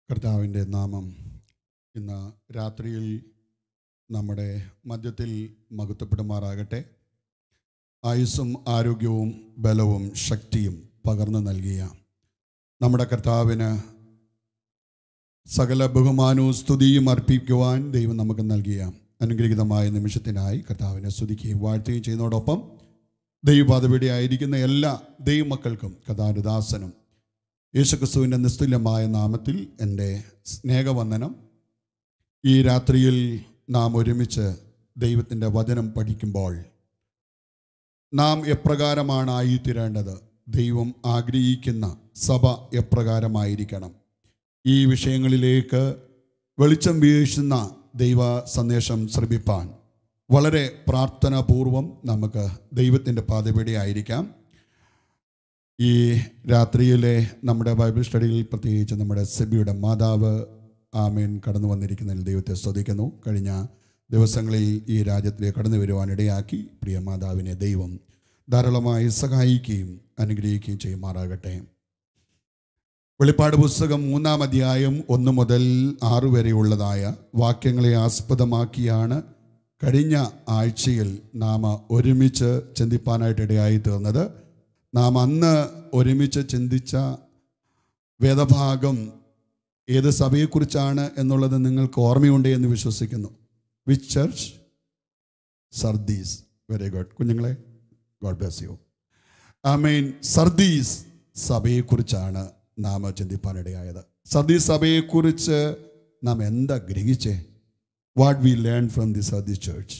കർത്താവിൻ്റെ നാമം ഇന്ന് രാത്രിയിൽ നമ്മുടെ മധ്യത്തിൽ മഹത്വപ്പെടുമാറാകട്ടെ ആയുസ്സും ആരോഗ്യവും ബലവും ശക്തിയും പകർന്നു നൽകിയ നമ്മുടെ കർത്താവിന് സകല ബഹുമാനവും സ്തുതിയും അർപ്പിക്കുവാൻ ദൈവം നമുക്ക് നൽകിയ അനുഗ്രഹീതമായ നിമിഷത്തിനായി കർത്താവിനെ സ്തുതിക്കുകയും വാഴ്ത്തുകയും ചെയ്യുന്നതോടൊപ്പം ദൈവപാതവിടെ ആയിരിക്കുന്ന എല്ലാ ദൈവമക്കൾക്കും കഥാനുദാസനും യേശുക്രിസ്തുവിൻ്റെ നിസ്തുല്യമായ നാമത്തിൽ എൻ്റെ സ്നേഹവന്ദനം ഈ രാത്രിയിൽ നാം ഒരുമിച്ച് ദൈവത്തിൻ്റെ വചനം പഠിക്കുമ്പോൾ നാം എപ്രകാരമാണ് ആയിത്തീരേണ്ടത് ദൈവം ആഗ്രഹിക്കുന്ന സഭ എപ്രകാരമായിരിക്കണം ഈ വിഷയങ്ങളിലേക്ക് വെളിച്ചം വീശുന്ന ദൈവ സന്ദേശം ശ്രമിപ്പാൻ വളരെ പ്രാർത്ഥനാപൂർവം നമുക്ക് ദൈവത്തിൻ്റെ പാതപടിയായിരിക്കാം ഈ രാത്രിയിലെ നമ്മുടെ ബൈബിൾ സ്റ്റഡിയിൽ പ്രത്യേകിച്ച് നമ്മുടെ സെബിയുടെ മാതാവ് ആമേൻ കടന്നു വന്നിരിക്കുന്നതിൽ ദൈവത്തെ സ്തുതിക്കുന്നു കഴിഞ്ഞ ദിവസങ്ങളിൽ ഈ രാജ്യത്തിലേക്ക് കടന്നു വരുവാൻ ഇടയാക്കി പ്രിയ മാതാവിനെ ദൈവം ധാരാളമായി സഹായിക്കുകയും അനുഗ്രഹിക്കുകയും ചെയ്യുമാറാകട്ടെ വെളിപ്പാട് പുസ്തകം മൂന്നാം അധ്യായം ഒന്ന് മുതൽ ആറ് വരെയുള്ളതായ വാക്യങ്ങളെ ആസ്പദമാക്കിയാണ് കഴിഞ്ഞ ആഴ്ചയിൽ നാം ഒരുമിച്ച് ചിന്തിപ്പാനായിട്ട് ഇടയായി തീർന്നത് നാം അന്ന് ഒരുമിച്ച് ചിന്തിച്ച വേദഭാഗം ഏത് സഭയെക്കുറിച്ചാണ് എന്നുള്ളത് നിങ്ങൾക്ക് ഓർമ്മയുണ്ട് എന്ന് വിശ്വസിക്കുന്നു which church Sardis very good കുഞ്ഞുങ്ങളെ God bless you I mean Sardis സഭയെക്കുറിച്ചാണ് നാം ചിന്തിപ്പാനിടയായത് സർദീസ് സഭയെക്കുറിച്ച് നാം എന്താ ഗ്രഹിച്ചേ what we learn from the Sardis church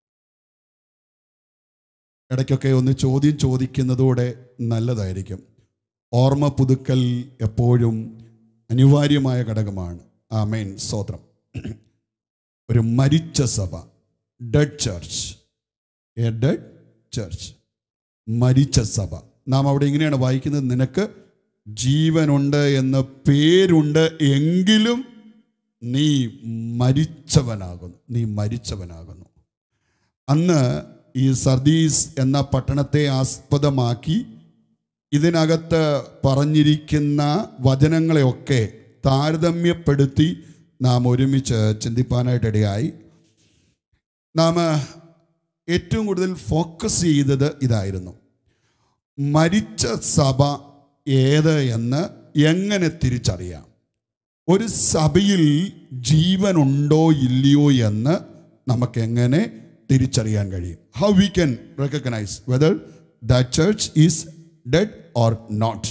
ഇടയ്ക്കൊക്കെ ഒന്ന് ചോദ്യം ചോദിക്കുന്നതോടെ നല്ലതായിരിക്കും ഓർമ്മ പുതുക്കൽ എപ്പോഴും അനിവാര്യമായ ഘടകമാണ് ആ മെയിൻ സ്തോത്രം ഒരു മരിച്ച സഭ dead church a dead church മരിച്ച സഭ നാം അവിടെ ഇങ്ങനെയാണ് വായിക്കുന്നത് നിനക്ക് ജീവനുണ്ട് എന്ന പേരുണ്ട് എങ്കിലും നീ മരിച്ചവനാകുന്നു നീ മരിച്ചവനാകുന്നു അന്ന് ഈ സർദീസ് എന്ന പട്ടണത്തെ ആസ്പദമാക്കി ഇതിനകത്ത് പറഞ്ഞിരിക്കുന്ന വചനങ്ങളെയൊക്കെ താരതമ്യപ്പെടുത്തി നാം ഒരുമിച്ച് ചിന്തിപ്പാനായിട്ടിടയായി നാം ഏറ്റവും കൂടുതൽ ഫോക്കസ് ചെയ്തത് ഇതായിരുന്നു മരിച്ച സഭ ഏത് എന്ന് എങ്ങനെ തിരിച്ചറിയാം ഒരു സഭയിൽ ജീവനുണ്ടോ ഇല്ലയോ എന്ന് നമുക്ക് എങ്ങനെ തിരിച്ചറിയാൻ കഴിയും how we can recognise whether the church is dead or not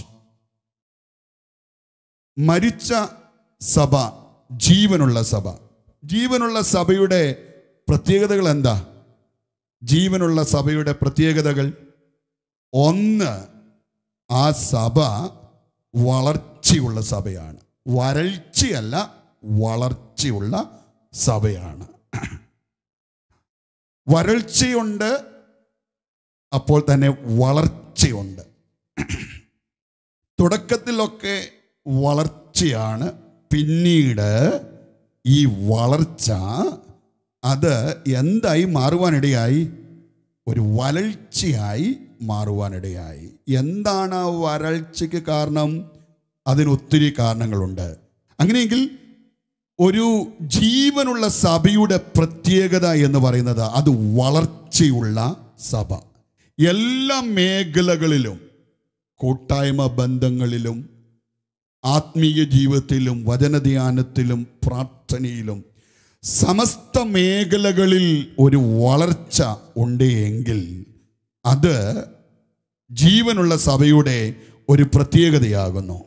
മരിച്ച സഭ ജീവനുള്ള സഭ ജീവനുള്ള സഭയുടെ പ്രത്യേകതകൾ എന്താ ജീവനുള്ള സഭയുടെ പ്രത്യേകതകൾ ഒന്ന് ആ സഭ വളർച്ചയുള്ള സഭയാണ് വരൾച്ചയല്ല വളർച്ചയുള്ള സഭയാണ് വരൾച്ചയുണ്ട് അപ്പോൾ തന്നെ വളർച്ചയുണ്ട് തുടക്കത്തിലൊക്കെ വളർച്ചയാണ് പിന്നീട് ഈ വളർച്ച അത് എന്തായി മാറുവാനിടയായി ഒരു വരൾച്ചയായി മാറുവാനിടയായി എന്താണ് ആ വരൾച്ചയ്ക്ക് കാരണം അതിന് ഒത്തിരി കാരണങ്ങളുണ്ട് അങ്ങനെയെങ്കിൽ ഒരു ജീവനുള്ള സഭയുടെ പ്രത്യേകത എന്ന് പറയുന്നത് അത് വളർച്ചയുള്ള സഭ എല്ലാ മേഖലകളിലും കൂട്ടായ്മ ബന്ധങ്ങളിലും ആത്മീയ ജീവിതത്തിലും വചനധ്യാനത്തിലും പ്രാർത്ഥനയിലും സമസ്ത മേഖലകളിൽ ഒരു വളർച്ച ഉണ്ട് എങ്കിൽ അത് ജീവനുള്ള സഭയുടെ ഒരു പ്രത്യേകതയാകുന്നു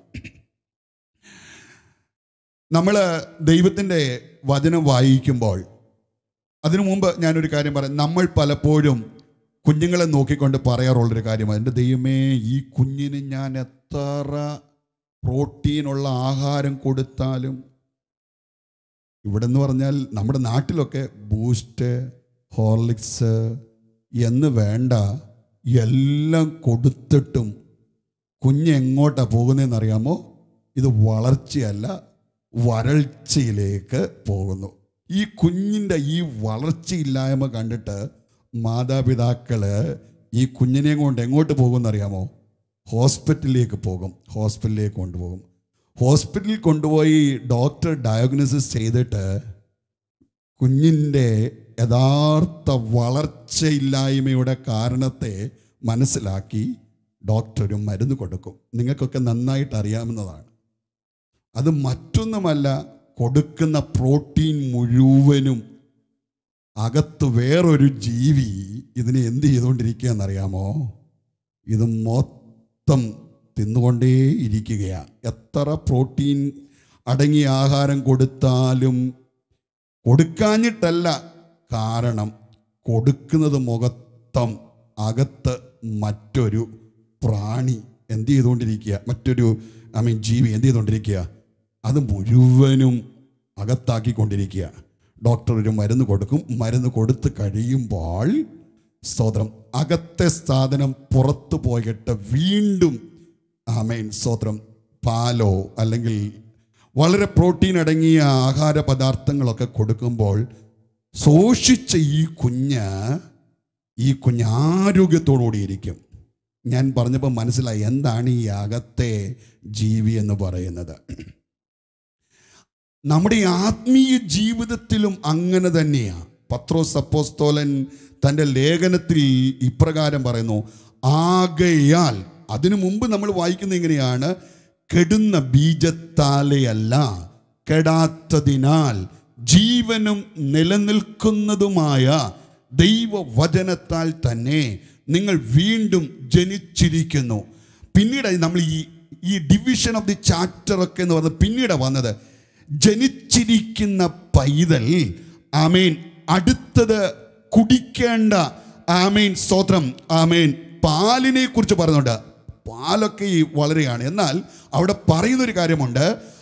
നമ്മൾ ദൈവത്തിൻ്റെ വചനം വായിക്കുമ്പോൾ അതിനു മുമ്പ് ഞാനൊരു കാര്യം പറയാം നമ്മൾ പലപ്പോഴും കുഞ്ഞുങ്ങളെ നോക്കിക്കൊണ്ട് പറയാറുള്ളൊരു കാര്യമാണ് എൻ്റെ ദൈവമേ ഈ കുഞ്ഞിന് ഞാൻ എത്ര പ്രോട്ടീനുള്ള ആഹാരം കൊടുത്താലും ഇവിടെ എന്ന് പറഞ്ഞാൽ നമ്മുടെ നാട്ടിലൊക്കെ ബൂസ്റ്റ് ഹോർലിക്സ് എന്ന് വേണ്ട എല്ലാം കൊടുത്തിട്ടും കുഞ്ഞ് എങ്ങോട്ടാണ് പോകുന്നതെന്ന് അറിയാമോ ഇത് വളർച്ചയല്ല വരൾച്ചയിലേക്ക് പോകുന്നു ഈ കുഞ്ഞിൻ്റെ ഈ വളർച്ചയില്ലായ്മ കണ്ടിട്ട് മാതാപിതാക്കള് ഈ കുഞ്ഞിനെയും കൊണ്ട് എങ്ങോട്ട് പോകുമെന്നറിയാമോ ഹോസ്പിറ്റലിലേക്ക് പോകും ഹോസ്പിറ്റലിലേക്ക് കൊണ്ടുപോകും ഹോസ്പിറ്റലിൽ കൊണ്ടുപോയി ഡോക്ടർ ഡയഗ്നോസിസ് ചെയ്തിട്ട് കുഞ്ഞിൻ്റെ യഥാർത്ഥ വളർച്ചയില്ലായ്മയുടെ കാരണത്തെ മനസ്സിലാക്കി ഡോക്ടർ ഒരു മരുന്ന് കൊടുക്കും നിങ്ങൾക്കൊക്കെ നന്നായിട്ട് അറിയാവുന്നതാണ് അത് മറ്റൊന്നുമല്ല കൊടുക്കുന്ന പ്രോട്ടീൻ മുഴുവനും അകത്ത് വേറൊരു ജീവി ഇതിനെ എന്ത് ചെയ്തുകൊണ്ടിരിക്കുക എന്നറിയാമോ ഇത് മൊത്തം തിന്നുകൊണ്ടേ ഇരിക്കുകയാണ് എത്ര പ്രോട്ടീൻ അടങ്ങിയ ആഹാരം കൊടുത്താലും കൊടുക്കാഞ്ഞിട്ടല്ല കാരണം കൊടുക്കുന്നത് മുഖത്തം അകത്ത് മറ്റൊരു പ്രാണി എന്ത് ചെയ്തുകൊണ്ടിരിക്കുക മറ്റൊരു ഐ മീൻ ജീവി എന്ത് ചെയ്തുകൊണ്ടിരിക്കുക അത് മുഴുവനും അകത്താക്കിക്കൊണ്ടിരിക്കുക ഡോക്ടർ ഒരു മരുന്ന് കൊടുക്കും മരുന്ന് കൊടുത്ത് കഴിയുമ്പോൾ സ്തോത്രം അകത്തെ സാധനം പുറത്തു പോയിട്ട് വീണ്ടും ആമേൻ സ്തോത്രം പാലോ അല്ലെങ്കിൽ വളരെ പ്രോട്ടീൻ അടങ്ങിയ ആഹാര പദാർത്ഥങ്ങളൊക്കെ കൊടുക്കുമ്പോൾ ശോഷിച്ച ഈ കുഞ്ഞ് ഈ കുഞ്ഞ് ആരോഗ്യത്തോടുകൂടി ഇരിക്കും ഞാൻ പറഞ്ഞപ്പോൾ മനസ്സിലായി എന്താണ് ഈ അകത്തെ ജീവി എന്ന് പറയുന്നത് നമ്മുടെ ഈ ആത്മീയ ജീവിതത്തിലും അങ്ങനെ തന്നെയാണ് പത്രോസ് അപ്പോസ്തോലൻ തൻ്റെ ലേഖനത്തിൽ ഇപ്രകാരം പറയുന്നു ആകയാൽ അതിനു മുമ്പ് നമ്മൾ വായിക്കുന്ന എങ്ങനെയാണ് കെടുന്ന ബീജത്താലെയല്ല കെടാത്തതിനാൽ ജീവനും നിലനിൽക്കുന്നതുമായ ദൈവവചനത്താൽ തന്നെ നിങ്ങൾ വീണ്ടും ജനിച്ചിരിക്കുന്നു പിന്നീട് നമ്മൾ ഈ ഈ ഡിവിഷൻ ഓഫ് ദി ചാപ്റ്റർ ഒക്കെ എന്ന് പറഞ്ഞത് പിന്നീട് വന്നത് ജനിച്ചിരിക്കുന്ന പൈതൽ ആമേൻ അടുത്തത് കുടിക്കേണ്ട ആമേൻ സ്തോത്രം ആമേൻ പാലിനെ കുറിച്ച് പറയുന്നുണ്ട് പാലൊക്കെ ഈ വളരെയാണ് എന്നാൽ അവിടെ പറയുന്നൊരു കാര്യമുണ്ട്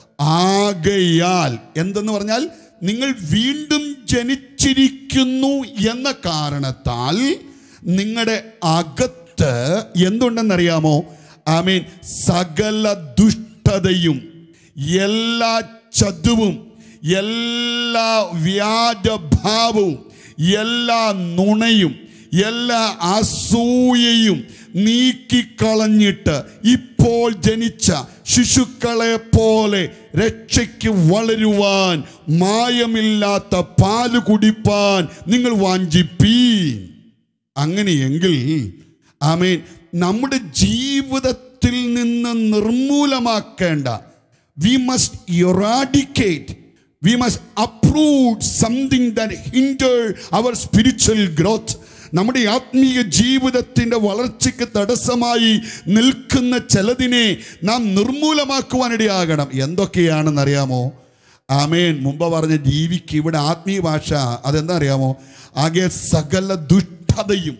ആകയാൽ എന്തെന്ന് പറഞ്ഞാൽ നിങ്ങൾ വീണ്ടും ജനിച്ചിരിക്കുന്നു എന്ന കാരണത്താൽ നിങ്ങളുടെ അകത്ത് എന്തുണ്ടെന്നറിയാമോ ഐ മീൻ സകല ദുഷ്ടതയും എല്ലാ ചതുവും എല്ലാ വ്യാജഭാവവും എല്ലാ നുണയും എല്ലാ അസൂയയും നീക്കിക്കളഞ്ഞിട്ട് ഇപ്പോൾ ജനിച്ച ശിശുക്കളെ പോലെ രക്ഷയ്ക്ക് വളരുവാൻ മായമില്ലാത്ത പാല് കുടിപ്പാൻ നിങ്ങൾ വാഞ്ചിപ്പീൻ അങ്ങനെയെങ്കിൽ ആമേൻ നമ്മുടെ ജീവിതത്തിൽ നിന്ന് നിർമൂലമാക്കേണ്ട we must eradicate we must approve something that hinder our spiritual growth നമ്മുടെ ആത്മീയ ജീവിതത്തിൻ്റെ വളർച്ചയ്ക്ക് തടസ്സമായി നിൽക്കുന്ന ചിലതിനെ നാം നിർമൂലമാക്കുവാനിടയാകണം എന്തൊക്കെയാണെന്നറിയാമോ ആമേൻ മുമ്പ് പറഞ്ഞ ജീവിക്ക് ഇവിടെ ആത്മീയ ഭാഷ അതെന്താ അറിയാമോ ആകെ സകല ദുഷ്ടതയും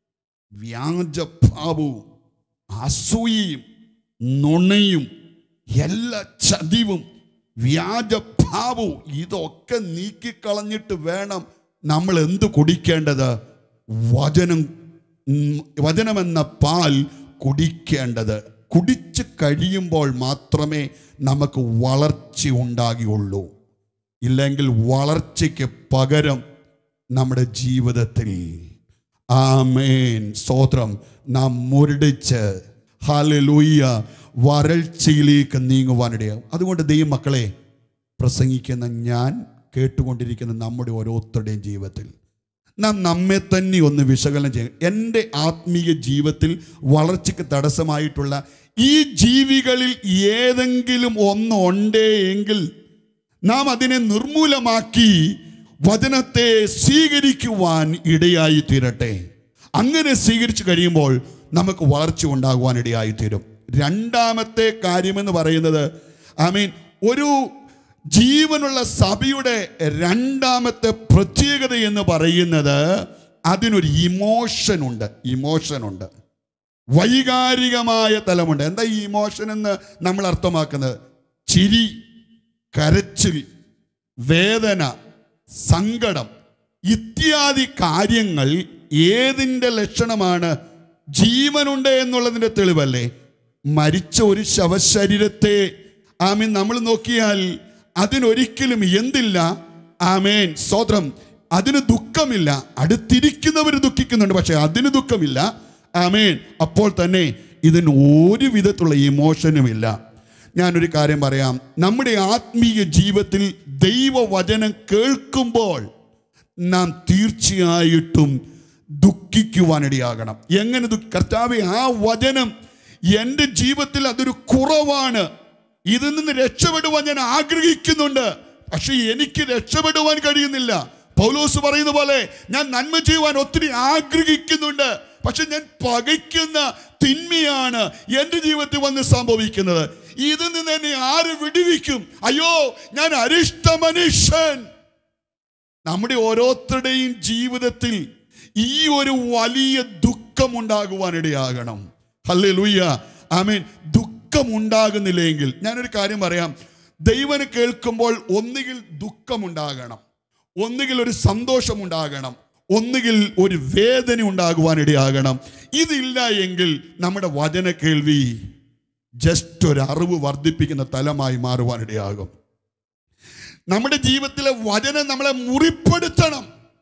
വ്യാജഭാവവും അസൂയയും നുണയും എല്ലാ ചതിവും വ്യാജഭാവവും ഇതൊക്കെ നീക്കിക്കളഞ്ഞിട്ട് വേണം നമ്മൾ എന്ത് കുടിക്കേണ്ടത് വചനം ഉം, വചനമെന്ന പാൽ കുടിക്കേണ്ടത് കുടിച്ച് കഴിയുമ്പോൾ മാത്രമേ നമുക്ക് വളർച്ച ഉണ്ടാകുകയുള്ളൂ ഇല്ലെങ്കിൽ വളർച്ചയ്ക്ക് പകരം നമ്മുടെ ജീവിതത്തിൽ ആമേൻ സ്തോത്രം നാം മുരടിച്ച് ഹാലലൂയ്യ വരൾച്ചയിലേക്ക് നീങ്ങുവാനിടയാവും അതുകൊണ്ട് ദൈവമക്കളെ പ്രസംഗിക്കുന്ന ഞാൻ കേട്ടുകൊണ്ടിരിക്കുന്ന നമ്മുടെ ഓരോരുത്തരുടെയും ജീവിതത്തിൽ നാം നമ്മെ തന്നെ ഒന്ന് വിശകലനം ചെയ്യും എൻ്റെ ആത്മീയ ജീവിതത്തിൽ വളർച്ചയ്ക്ക് തടസ്സമായിട്ടുള്ള ഈ ജീവികളിൽ ഏതെങ്കിലും ഒന്ന് ഉണ്ടേ എങ്കിൽ നാം അതിനെ നിർമൂലമാക്കി വചനത്തെ സ്വീകരിക്കുവാൻ ഇടയായി തീരട്ടെ അങ്ങനെ സ്വീകരിച്ചു കഴിയുമ്പോൾ നമുക്ക് വളർച്ച ഉണ്ടാകുവാൻ ഇടയായി തീരും രണ്ടാമത്തെ കാര്യമെന്ന് പറയുന്നത് ഐ മീൻ ഒരു ജീവനുള്ള സഭയുടെ രണ്ടാമത്തെ പ്രത്യേകത എന്ന് പറയുന്നത് അതിനൊരു ഇമോഷൻ ഉണ്ട് ഇമോഷൻ ഉണ്ട് വൈകാരികമായ തലമുണ്ട് എന്താ ഈ ഇമോഷൻ എന്ന് നമ്മൾ അർത്ഥമാക്കുന്നത് ചിരി കരച്ചിൽ വേദന സങ്കടം ഇത്യാദി കാര്യങ്ങൾ ഏതിൻ്റെ ലക്ഷണമാണ് ജീവനുണ്ട് എന്നുള്ളതിൻ്റെ തെളിവല്ലേ മരിച്ച ഒരു ശവശരീരത്തെ ആമീൻ നമ്മൾ നോക്കിയാൽ അതിനൊരിക്കലും എന്തില്ല ആമേൻ സ്വതന്ത്രം അതിന് ദുഃഖമില്ല അടുത്തിരിക്കുന്നവർ ദുഃഖിക്കുന്നുണ്ട് പക്ഷെ അതിന് ദുഃഖമില്ല ആമേൻ അപ്പോൾ തന്നെ ഇതിന് ഒരു വിധത്തിലുള്ള ഇമോഷനുമില്ല ഞാനൊരു കാര്യം പറയാം നമ്മുടെ ആത്മീയ ജീവിതത്തിൽ ദൈവവചനം കേൾക്കുമ്പോൾ നാം തീർച്ചയായിട്ടും ദുഃഖിക്കുവാനിടയാകണം എങ്ങനെ ദുഃഖ കർത്താവെ ആ വചനം എൻ്റെ ജീവിതത്തിൽ അതൊരു കുറവാണ് ഇതിൽ നിന്ന് രക്ഷപ്പെടുവാൻ ഞാൻ ആഗ്രഹിക്കുന്നുണ്ട് പക്ഷെ എനിക്ക് രക്ഷപ്പെടുവാൻ കഴിയുന്നില്ല പൗലോസ് പറയുന്ന പോലെ ഞാൻ നന്മ ചെയ്യുവാൻ ഒത്തിരി ആഗ്രഹിക്കുന്നുണ്ട് പക്ഷെ ഞാൻ പകയ്ക്കുന്ന തിന്മയാണ് എൻ്റെ ജീവിതത്തിൽ വന്ന് സംഭവിക്കുന്നത് ഇതിൽ നിന്ന് എന്നെ ആര് വിടുവിക്കും അയ്യോ ഞാൻ അരിഷ്ട മനുഷ്യൻ നമ്മുടെ ഓരോരുത്തരുടെയും ജീവിതത്തിൽ ഈ ഒരു വലിയ ദുഃഖം ഉണ്ടാകുവാനിടയാകണം ഹല്ലേ ലൂയ്യ ആമീൻ ദുഃഖം ഉണ്ടാകുന്നില്ലെങ്കിൽ ഞാനൊരു കാര്യം പറയാം ദൈവനെ കേൾക്കുമ്പോൾ ഒന്നുകിൽ ദുഃഖമുണ്ടാകണം ഒന്നുകിൽ ഒരു സന്തോഷമുണ്ടാകണം ഒന്നുകിൽ ഒരു വേദന ഉണ്ടാകുവാനിടയാകണം ഇതില്ല എങ്കിൽ നമ്മുടെ വചന കേൾവി ജസ്റ്റ് ഒരു അറിവ് വർദ്ധിപ്പിക്കുന്ന തലമായി മാറുവാനിടയാകും നമ്മുടെ ജീവിതത്തിലെ വചനം നമ്മളെ മുറിപ്പെടുത്തണം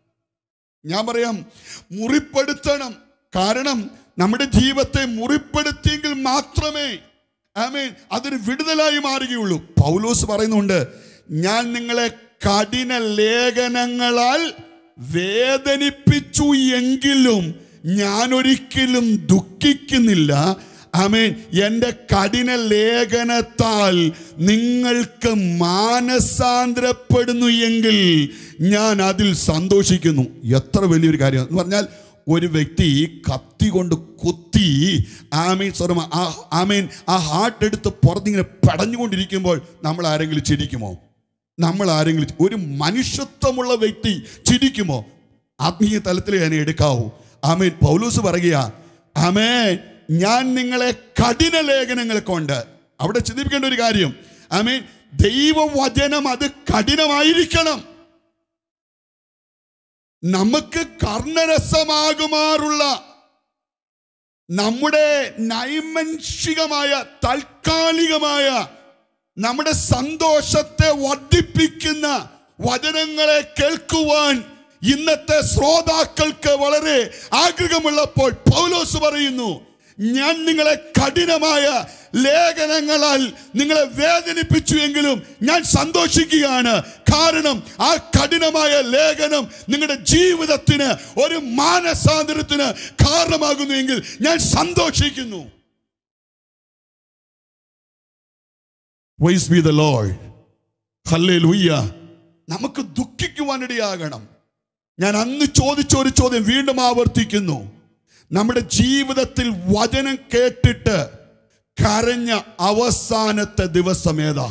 ഞാൻ പറയാം മുറിപ്പെടുത്തണം കാരണം നമ്മുടെ ജീവിതത്തെ മുറിപ്പെടുത്തിയെങ്കിൽ മാത്രമേ ആമേൻ അതൊരു വിടുതലായി മാറുകയുള്ളൂ പൗലോസ് പറയുന്നുണ്ട് ഞാൻ നിങ്ങളെ കഠിന ലേഖനങ്ങളാൽ വേദനിപ്പിച്ചു എങ്കിലും ഞാൻ ഒരിക്കലും ദുഃഖിക്കുന്നില്ല ആമേൻ എൻ്റെ കഠിന ലേഖനത്താൽ നിങ്ങൾക്ക് മാനസാന്തരപ്പെടുന്നു എങ്കിൽ ഞാൻ അതിൽ സന്തോഷിക്കുന്നു എത്ര വലിയൊരു കാര്യം എന്ന് പറഞ്ഞാൽ ഒരു വ്യക്തി കത്തി കൊണ്ട് കുത്തി ആമീൻ സ്വരം ആമീൻ ആ ഹാർട്ട് എടുത്ത് പുറത്തിങ്ങനെ പടഞ്ഞുകൊണ്ടിരിക്കുമ്പോൾ നമ്മൾ ആരെങ്കിലും ചിരിക്കുമോ നമ്മൾ ആരെങ്കിലും ഒരു മനുഷ്യത്വമുള്ള വ്യക്തി ചിരിക്കുമോ ആത്മീയ തലത്തിൽ ഞാൻ എടുക്കാവൂ ആമേൻ പൗലൂസ് പറയുക ആമേൻ ഞാൻ നിങ്ങളെ കഠിന ലേഖനങ്ങൾ കൊണ്ട് അവിടെ ചിന്തിപ്പിക്കേണ്ട ഒരു കാര്യം ആമേൻ ദൈവവചനം അത് കഠിനമായിരിക്കണം നമുക്ക് കർണരസമാകുമാറുള്ള നമ്മുടെ നൈമൻഷികമായ താൽക്കാലികമായ നമ്മുടെ സന്തോഷത്തെ വർദ്ധിപ്പിക്കുന്ന വചനങ്ങളെ കേൾക്കുവാൻ ഇന്നത്തെ ശ്രോതാക്കൾക്ക് വളരെ ആഗ്രഹമുള്ളപ്പോൾ പൗലോസ് പറയുന്നു ഞാൻ നിങ്ങളെ കഠിനമായ ലേഖനങ്ങളാൽ നിങ്ങളെ വേദനിപ്പിച്ചു എങ്കിലും ഞാൻ സന്തോഷിക്കുകയാണ് കാരണം ആ കഠിനമായ ലേഖനം നിങ്ങളുടെ ജീവിതത്തിന് ഒരു മാനസാന്തരത്തിന് കാരണമാകുന്നു എങ്കിൽ ഞാൻ സന്തോഷിക്കുന്നു വൈസ് ബി ദ ലോൾ ഹല്ലേ ലൂയ്യ നമുക്ക് ദുഃഖിക്കുവാനിടയാകണം ഞാൻ അന്ന് ചോദിച്ച ഒരു ചോദ്യം വീണ്ടും ആവർത്തിക്കുന്നു നമ്മുടെ ജീവിതത്തിൽ വചനം കേട്ടിട്ട് കരഞ്ഞ അവസാനത്തെ ദിവസം ഏതാ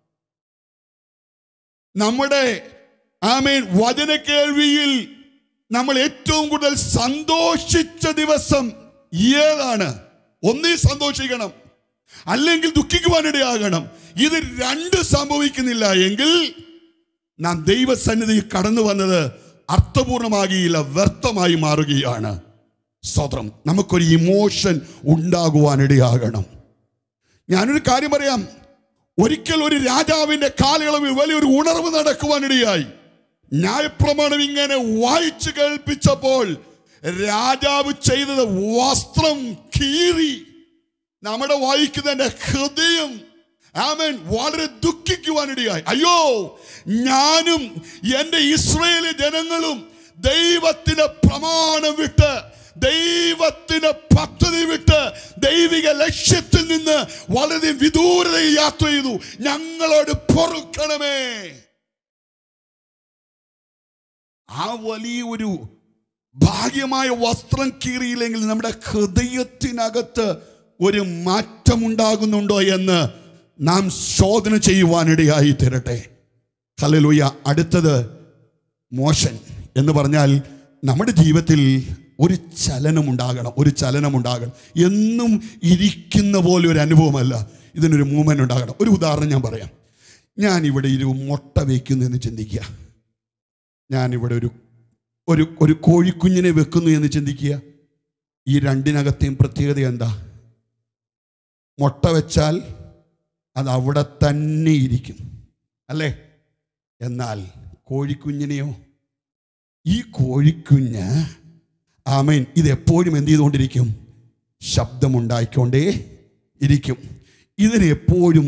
നമ്മുടെ ആമേൻ വചന കേൾവിയിൽ നമ്മൾ ഏറ്റവും കൂടുതൽ സന്തോഷിച്ച ദിവസം ഏതാണ് ഒന്നീ സന്തോഷിക്കണം അല്ലെങ്കിൽ ദുഃഖിക്കുവാനിടയാകണം ഇത് രണ്ട് സംഭവിക്കുന്നില്ല എങ്കിൽ നാം ദൈവസന്നിധിയിൽ കടന്നു വന്നത് അർത്ഥപൂർണമാകിയില്ല വ്യർത്ഥമായി മാറുകയാണ് സ്വതം നമുക്കൊരു ഇമോഷൻ ഉണ്ടാകുവാനിടയാകണം ഞാനൊരു കാര്യം പറയാം ഒരിക്കൽ ഒരു രാജാവിന്റെ കാലയളവിൽ വലിയൊരു ഉണർവ് നടക്കുവാനിടയായി ന്യായപ്രമാണം ഇങ്ങനെ വായിച്ചു കേൾപ്പിച്ചപ്പോൾ രാജാവ് ചെയ്തത് വസ്ത്രം കീറി നമ്മുടെ വായിക്കുന്നതിന്റെ ഹൃദയം ആമൻ വളരെ ദുഃഖിക്കുവാനിടയായി അയ്യോ ഞാനും എൻ്റെ ഇസ്രയേലി ജനങ്ങളും ദൈവത്തിന്റെ പ്രമാണം വിട്ട് ദൈവത്തിന്റെ പദ്ധതി വിട്ട് ദൈവിക ലക്ഷ്യത്തിൽ നിന്ന് വളരെ വിദൂരതയിൽ യാത്ര ചെയ്തു ഞങ്ങളോട് പൊറുക്കണമേ ആ വലിയ ഒരു ഭാഗ്യമായ വസ്ത്രം കീറിയില്ലെങ്കിൽ നമ്മുടെ ഹൃദയത്തിനകത്ത് ഒരു മാറ്റമുണ്ടാകുന്നുണ്ടോ എന്ന് നാം ശോധന ചെയ്യുവാനിടയായി തരട്ടെ ഹല്ലേലൂയ അടുത്തത് മോശൻ എന്ന് പറഞ്ഞാൽ നമ്മുടെ ജീവിതത്തിൽ ഒരു ചലനമുണ്ടാകണം ഒരു ചലനമുണ്ടാകണം എന്നും ഇരിക്കുന്ന പോലെ ഒരു അനുഭവമല്ല ഇതിനൊരു മൂവ്മെന്റ് ഉണ്ടാകണം ഒരു ഉദാഹരണം ഞാൻ പറയാം ഞാൻ ഇവിടെ ഒരു മുട്ട വയ്ക്കുന്നു എന്ന് ചിന്തിക്കുക ഞാനിവിടെ ഒരു ഒരു ഒരു കോഴിക്കുഞ്ഞിനെ വെക്കുന്നു എന്ന് ചിന്തിക്കുക ഈ രണ്ടിനകത്തെയും പ്രത്യേകത എന്താ മുട്ട വെച്ചാൽ അത് അവിടെ തന്നെ ഇരിക്കും അല്ലേ എന്നാൽ കോഴിക്കുഞ്ഞിനെയോ ഈ കോഴിക്കുഞ്ഞ് ആമേൻ ഇത് എപ്പോഴും എന്ത് ചെയ്തുകൊണ്ടിരിക്കും ശബ്ദമുണ്ടായിക്കൊണ്ടേ ഇരിക്കും ഇതിന് എപ്പോഴും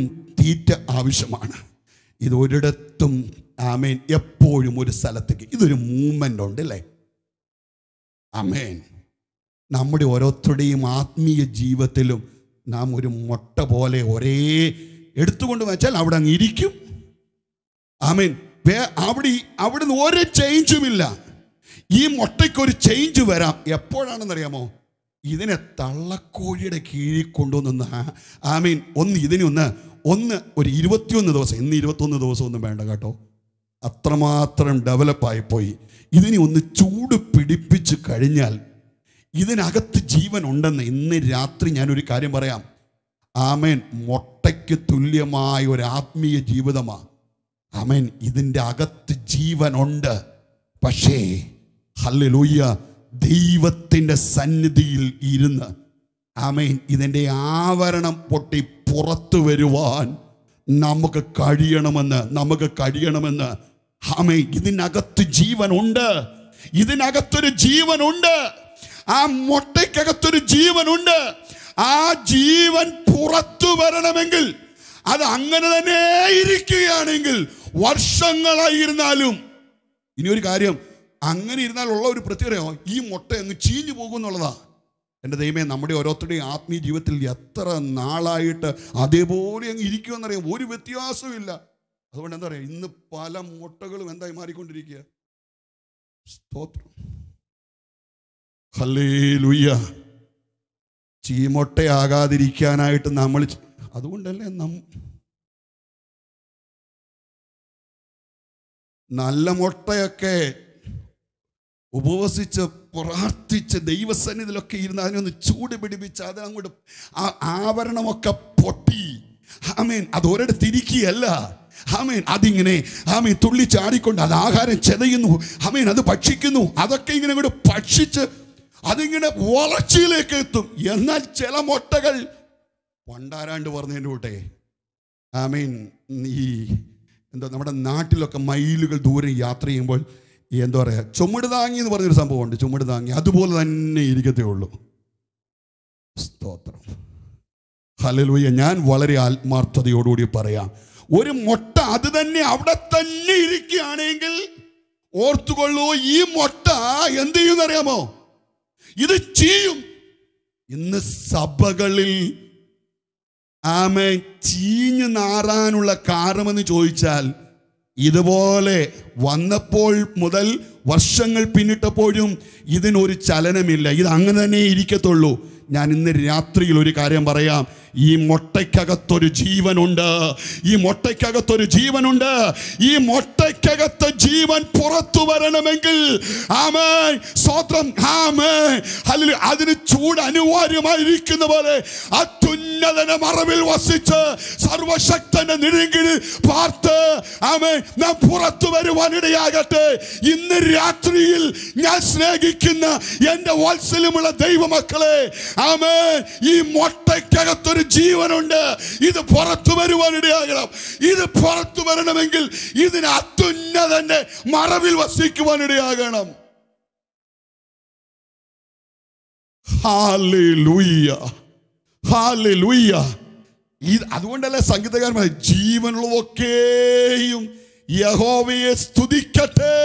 തീറ്റ ആവശ്യമാണ് ഇത് ഒരിടത്തും ആമേൻ എപ്പോഴും ഒരു സ്ഥലത്തേക്ക് ഇതൊരു മൂവ്മെൻ്റ് ഉണ്ട് അല്ലേ അമേൻ നമ്മുടെ ഓരോരുത്തരുടെയും ആത്മീയ ജീവിതത്തിലും നാം ഒരു മുട്ട പോലെ ഒരേ എടുത്തുകൊണ്ട് വെച്ചാൽ അവിടെ അങ്ങ് ഇരിക്കും ആമേൻ വേ- അവിടെ അവിടുന്ന് ഒരു ചേഞ്ചുമില്ല ഈ മുട്ടയ്ക്ക് ഒരു ചേഞ്ച് വരാം എപ്പോഴാണെന്നറിയാമോ ഇതിനെ തള്ളക്കോഴിയുടെ കീഴിൽ കൊണ്ടുവന്ന് ആമീൻ ഒന്ന് ഇതിനെ ഒന്ന് ഒന്ന് ഒരു ഇരുപത്തിയൊന്ന് ദിവസം ഇന്ന് ഇരുപത്തൊന്ന് ദിവസം ഒന്നും വേണ്ട കേട്ടോ അത്രമാത്രം ഡെവലപ്പായിപ്പോയി ഇതിനെ ഒന്ന് ചൂട് പിടിപ്പിച്ച് കഴിഞ്ഞാൽ ഇതിനകത്ത് ജീവൻ ഉണ്ടെന്ന് ഇന്ന് രാത്രി ഞാനൊരു കാര്യം പറയാം ആമേൻ മുട്ടയ്ക്ക് തുല്യമായ ഒരു ആത്മീയ ജീവിതമാണ് ആമേൻ ഇതിൻ്റെ അകത്ത് ജീവനുണ്ട് പക്ഷേ ഹല്ലേലൂയ ദൈവത്തിൻ്റെ സന്നിധിയിൽ ഇരുന്ന് ആമേൻ ഇതിൻ്റെ ആവരണം പൊട്ടി പുറത്തു വരുവാൻ നമുക്ക് കഴിയണമെന്ന് നമുക്ക് കഴിയണമെന്ന് ആമേ ഇതിനകത്ത് ജീവനുണ്ട് ഇതിനകത്തൊരു ജീവനുണ്ട് ആ മുട്ടയ്ക്കകത്തൊരു ജീവനുണ്ട് ആ ജീവൻ പുറത്തു വരണമെങ്കിൽ അത് അങ്ങനെ തന്നെ ഇരിക്കുകയാണെങ്കിൽ വർഷങ്ങളായിരുന്നാലും ഇനി ഒരു കാര്യം അങ്ങനെ ഇരുന്നാലുള്ള ഒരു പ്രത്യേകത ഈ മുട്ട അങ്ങ് ചീഞ്ഞു പോകും എന്നുള്ളതാ എൻ്റെ ദൈവമേ നമ്മുടെ ഓരോരുത്തരുടെയും ആത്മീയ ജീവിതത്തിൽ എത്ര നാളായിട്ട് അതേപോലെ അങ്ങ് ഇരിക്കുമെന്നറിയാം ഒരു വ്യത്യാസവും ഇല്ല അതുകൊണ്ട് എന്താ പറയുക ഇന്ന് പല മുട്ടകളും എന്തായി മാറിക്കൊണ്ടിരിക്കുക സ്തോത്രം ഹല്ലേലൂയ്യ ചീമൊട്ടയാകാതിരിക്കാനായിട്ട് നമ്മൾ ചെ- അതുകൊണ്ടല്ലേ നം നല്ല മുട്ടയൊക്കെ ഉപവസിച്ച് പ്രാർത്ഥിച്ച് ദൈവസന്നിധിയിലൊക്കെ ഇരുന്ന് അതിനൊന്ന് ചൂട് പിടിപ്പിച്ച് അത് അങ്ങോട്ട് ആ ആവരണമൊക്കെ പൊട്ടി ആമേൻ അത് ഒരിടത്തിരിക്കുകയല്ല ആമേൻ അതിങ്ങനെ ആമേൻ തുള്ളി ചാടിക്കൊണ്ട് അത് ആഹാരം ചെതയുന്നു ആമേൻ അത് ഭക്ഷിക്കുന്നു അതൊക്കെ ഇങ്ങനെ അങ്ങോട്ട് ഭക്ഷിച്ച് അതിങ്ങനെ വളർച്ചയിലേക്ക് എത്തും എന്നാൽ ചില മുട്ടകൾ പണ്ടാരാണ്ട് പറഞ്ഞതിൻ്റെ കൂട്ടെ ആമീൻ ഈ എന്താ നമ്മുടെ നാട്ടിലൊക്കെ മൈലുകൾ ദൂരെ യാത്ര ചെയ്യുമ്പോൾ ഈ എന്താ പറയുക ചുമട് താങ്ങി എന്ന് പറഞ്ഞൊരു സംഭവമുണ്ട് ചുമട് താങ്ങി അതുപോലെ തന്നെ ഇരിക്കത്തേ ഉള്ളൂ സ്തോത്രം ഹലലൂയ ഞാൻ വളരെ ആത്മാർത്ഥതയോടുകൂടി പറയാം ഒരു മുട്ട അത് തന്നെ അവിടെ തന്നെ ഇരിക്കുകയാണെങ്കിൽ ഓർത്തുകൊള്ളൂ ഈ മുട്ട എന്ത് ചെയ്യുമെന്നറിയാമോ ഇത് ചെയ്യും ഇന്ന് സഭകളിൽ ആമേ ചീഞ്ഞു നാറാനുള്ള കാരണമെന്ന് ചോദിച്ചാൽ ഇതുപോലെ വന്നപ്പോൾ മുതൽ വർഷങ്ങൾ പിന്നിട്ടപ്പോഴും ഇതിനൊരു ചലനമില്ല ഇത് അങ്ങനെ തന്നെ ഇരിക്കത്തുള്ളൂ ഞാൻ ഇന്ന് രാത്രിയിൽ ഒരു കാര്യം പറയാം ഈ മുട്ടയ്ക്കകത്തൊരു ജീവനുണ്ട് ഈ മുട്ടയ്ക്കകത്തൊരു ജീവനുണ്ട് ഈ മുട്ടയ്ക്കകത്ത് ജീവൻ പുറത്തു വരണമെങ്കിൽ ആമേൻ സ്വത്രം ആമേൻ ഹല്ലേലൂയ. അതിന് ചൂട് അനിവാര്യമായിരിക്കുന്ന പോലെ അത്യുന്നതന മറവിൽ വസിച്ച് സർവശക്തന്റെ നിഴങ്കിൽ പാർത്ത് ആമേൻ നാം പുറത്തു വരുവാനിടയാകട്ടെ ഇന്ന് രാത്രിയിൽ ഞാൻ സ്നേഹിക്കുന്ന എൻ്റെ വാത്സല്യമുള്ള ദൈവമക്കളെ ആമേൻ ഈ മുട്ടയ്ക്കകത്തൊരു ജീവനുണ്ട് ഇത് പുറത്തു വരുവാനിടയാകണം ഇത് പുറത്തു വരണമെങ്കിൽ ഇതിന് അത്യുന്നതന്റെ മറവിൽ വസിക്കുവാനിടയാകണം ഹാലൂയ്യ ഹാലൂയ്യ ഇത് അതുകൊണ്ടല്ലേ സംഗീതകാരന്മാർ ജീവനുള്ളതൊക്കെയും യഹോവയെ സ്തുതിക്കട്ടെ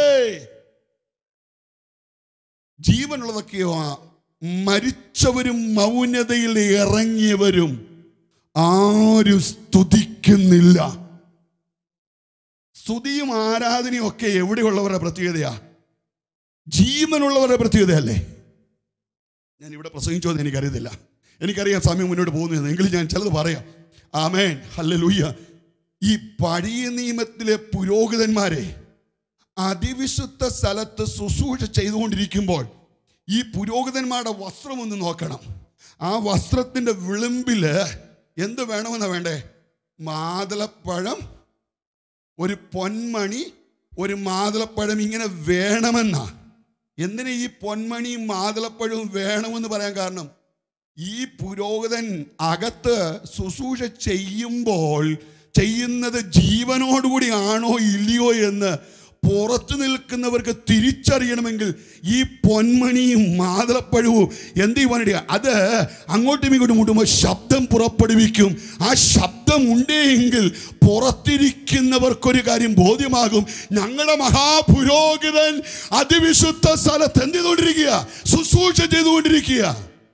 ജീവനുള്ളതൊക്കെയോ ആ മരിച്ചവരും മൗനതയിൽ ഇറങ്ങിയവരും ആരും സ്തുതിക്കുന്നില്ല സ്തുതിയും ആരാധനയും ഒക്കെ എവിടെയുള്ളവരുടെ പ്രത്യേകതയാ ജീവനുള്ളവരുടെ പ്രത്യേകതയല്ലേ ഞാൻ ഇവിടെ പ്രസംഗിച്ചോ എന്ന് എനിക്കറിയത്തില്ല എനിക്കറിയാം സമയം മുന്നോട്ട് പോകുന്നു എങ്കിലും ഞാൻ ചിലത് പറയാം ആമേൻ ഹല്ലേലൂയ ഈ പഴയ നിയമത്തിലെ പുരോഹിതന്മാരെ അതിവിശുദ്ധ സ്ഥലത്ത് ശുശ്രൂഷ ചെയ്തുകൊണ്ടിരിക്കുമ്പോൾ ഈ പുരോഹിതന്മാരുടെ വസ്ത്രം ഒന്ന് നോക്കണം ആ വസ്ത്രത്തിൻ്റെ വിളിമ്പിൽ എന്ത് വേണമെന്നാ വേണ്ടേ മാതളപ്പഴം ഒരു പൊന്മണി ഒരു മാതളപ്പഴം ഇങ്ങനെ വേണമെന്നാ എന്തിനാ ഈ പൊന്മണിയും മാതളപ്പഴവും വേണമെന്ന് പറയാൻ കാരണം ഈ പുരോഹിതൻ അകത്ത് ശുശ്രൂഷ ചെയ്യുമ്പോൾ ചെയ്യുന്നത് ജീവനോടുകൂടി ആണോ ഇല്ലയോ എന്ന് പുറത്തു നിൽക്കുന്നവർക്ക് തിരിച്ചറിയണമെങ്കിൽ ഈ പൊന്മണിയും മാതളപ്പഴവും എന്ത് ചെയ്യുവാനിട അത് അങ്ങോട്ടും ഇങ്ങോട്ടും മുട്ടുമ്പോൾ ശബ്ദം പുറപ്പെടുവിക്കും ആ ശബ്ദം ശബ്ദമുണ്ട് എങ്കിൽ പുറത്തിരിക്കുന്നവർക്കൊരു കാര്യം ബോധ്യമാകും ഞങ്ങളുടെ മഹാപുരോഹിതൻ അതിവിശുദ്ധ സ്ഥലത്ത് എന്ത് ചെയ്തുകൊണ്ടിരിക്കുക ശുശ്രൂഷ ചെയ്തുകൊണ്ടിരിക്കുക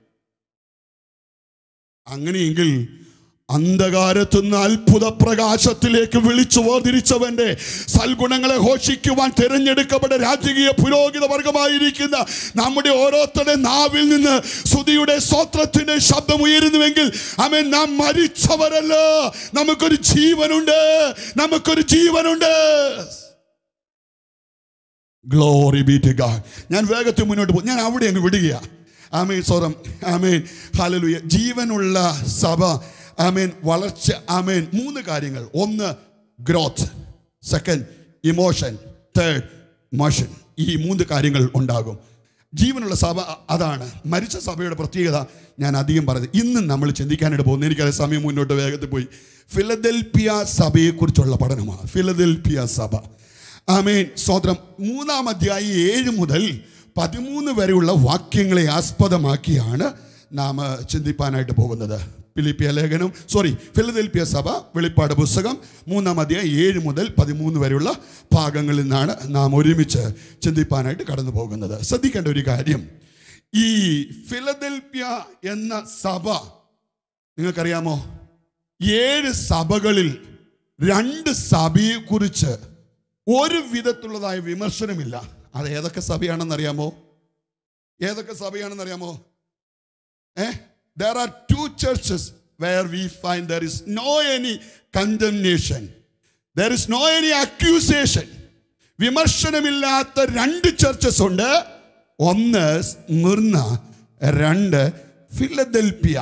അങ്ങനെയെങ്കിൽ അന്ധകാരത്തുനിന്ന് അത്ഭുത പ്രകാശത്തിലേക്ക് വിളിച്ചു വേർതിരിച്ചവന്റെ സൽഗുണങ്ങളെ ഘോഷിക്കുവാൻ തിരഞ്ഞെടുക്കപ്പെട്ട രാജകീയ പുരോഹിത വർഗമായിരിക്കുന്ന നമ്മുടെ ഓരോരുത്തരുടെ നാവിൽ നിന്ന് സ്തുതിയുടെ സ്വത്രത്തിന്റെ ശബ്ദം ഉയരുന്നുവെങ്കിൽ അവൻ നാം മരിച്ചവരല്ല നമുക്കൊരു ജീവനുണ്ട് നമുക്കൊരു ജീവനുണ്ട് ഗ്ലോറി ബി ടു ഗാഡ് ഞാൻ വേഗത്തിൽ മുന്നോട്ട് പോകും ഞാൻ അവിടെ അങ്ങ് വിടുകയാ ആമേൻ സ്വരം ആമേൻ ഹാലലുയ ജീവനുള്ള സഭ ആമേൻ വളർച്ച ആമേൻ മൂന്ന് കാര്യങ്ങൾ ഒന്ന് growth second emotion third motion ഈ മൂന്ന് കാര്യങ്ങൾ ഉണ്ടാകും ജീവനുള്ള സഭ അ- അതാണ് മരിച്ച സഭയുടെ പ്രത്യേകത ഞാൻ അധികം പറയുന്നത് ഇന്നും നമ്മൾ ചിന്തിക്കാനായിട്ട് പോകുന്നത് എനിക്കത് സമയം മുന്നോട്ട് വേഗത്തിൽ പോയി ഫിലദൽപിയ സഭയെക്കുറിച്ചുള്ള പഠനമാണ് ഫിലദൽപിയ സഭ ആമേൻ സ്തോത്രം മൂന്നാം അധ്യായം ഏഴ് മുതൽ പതിമൂന്ന് വരെയുള്ള വാക്യങ്ങളെ ആസ്പദമാക്കിയാണ് നാം ചിന്തിപ്പാനായിട്ട് പോകുന്നത് ഫിലിപ്പിയ ലേഖനം സോറി ഫിലദൽപിയ സഭ വെളിപ്പാട് പുസ്തകം മൂന്നാം അധ്യായം ഏഴ് മുതൽ പതിമൂന്ന് വരെയുള്ള ഭാഗങ്ങളിൽ നിന്നാണ് നാം ഒരുമിച്ച് ചിന്തിപ്പാനായിട്ട് കടന്നു പോകുന്നത് ശ്രദ്ധിക്കേണ്ട ഒരു കാര്യം ഈ ഫിലദൽപിയ എന്ന സഭ നിങ്ങൾക്കറിയാമോ ഏഴ് സഭകളിൽ രണ്ട് സഭയെക്കുറിച്ച് ഒരു വിധത്തിലുള്ളതായ വിമർശനമില്ല അത് ഏതൊക്കെ സഭയാണെന്ന് അറിയാമോ ഏതൊക്കെ സഭയാണെന്ന് അറിയാമോ a there are two churches where we find there is no any condemnation there is no any accusation വിമർശനമില്ലാത്ത രണ്ട് ചർച്ചസ് ഉണ്ട് ഒന്ന് സ്മിർന രണ്ട് ഫിലദൽപിയ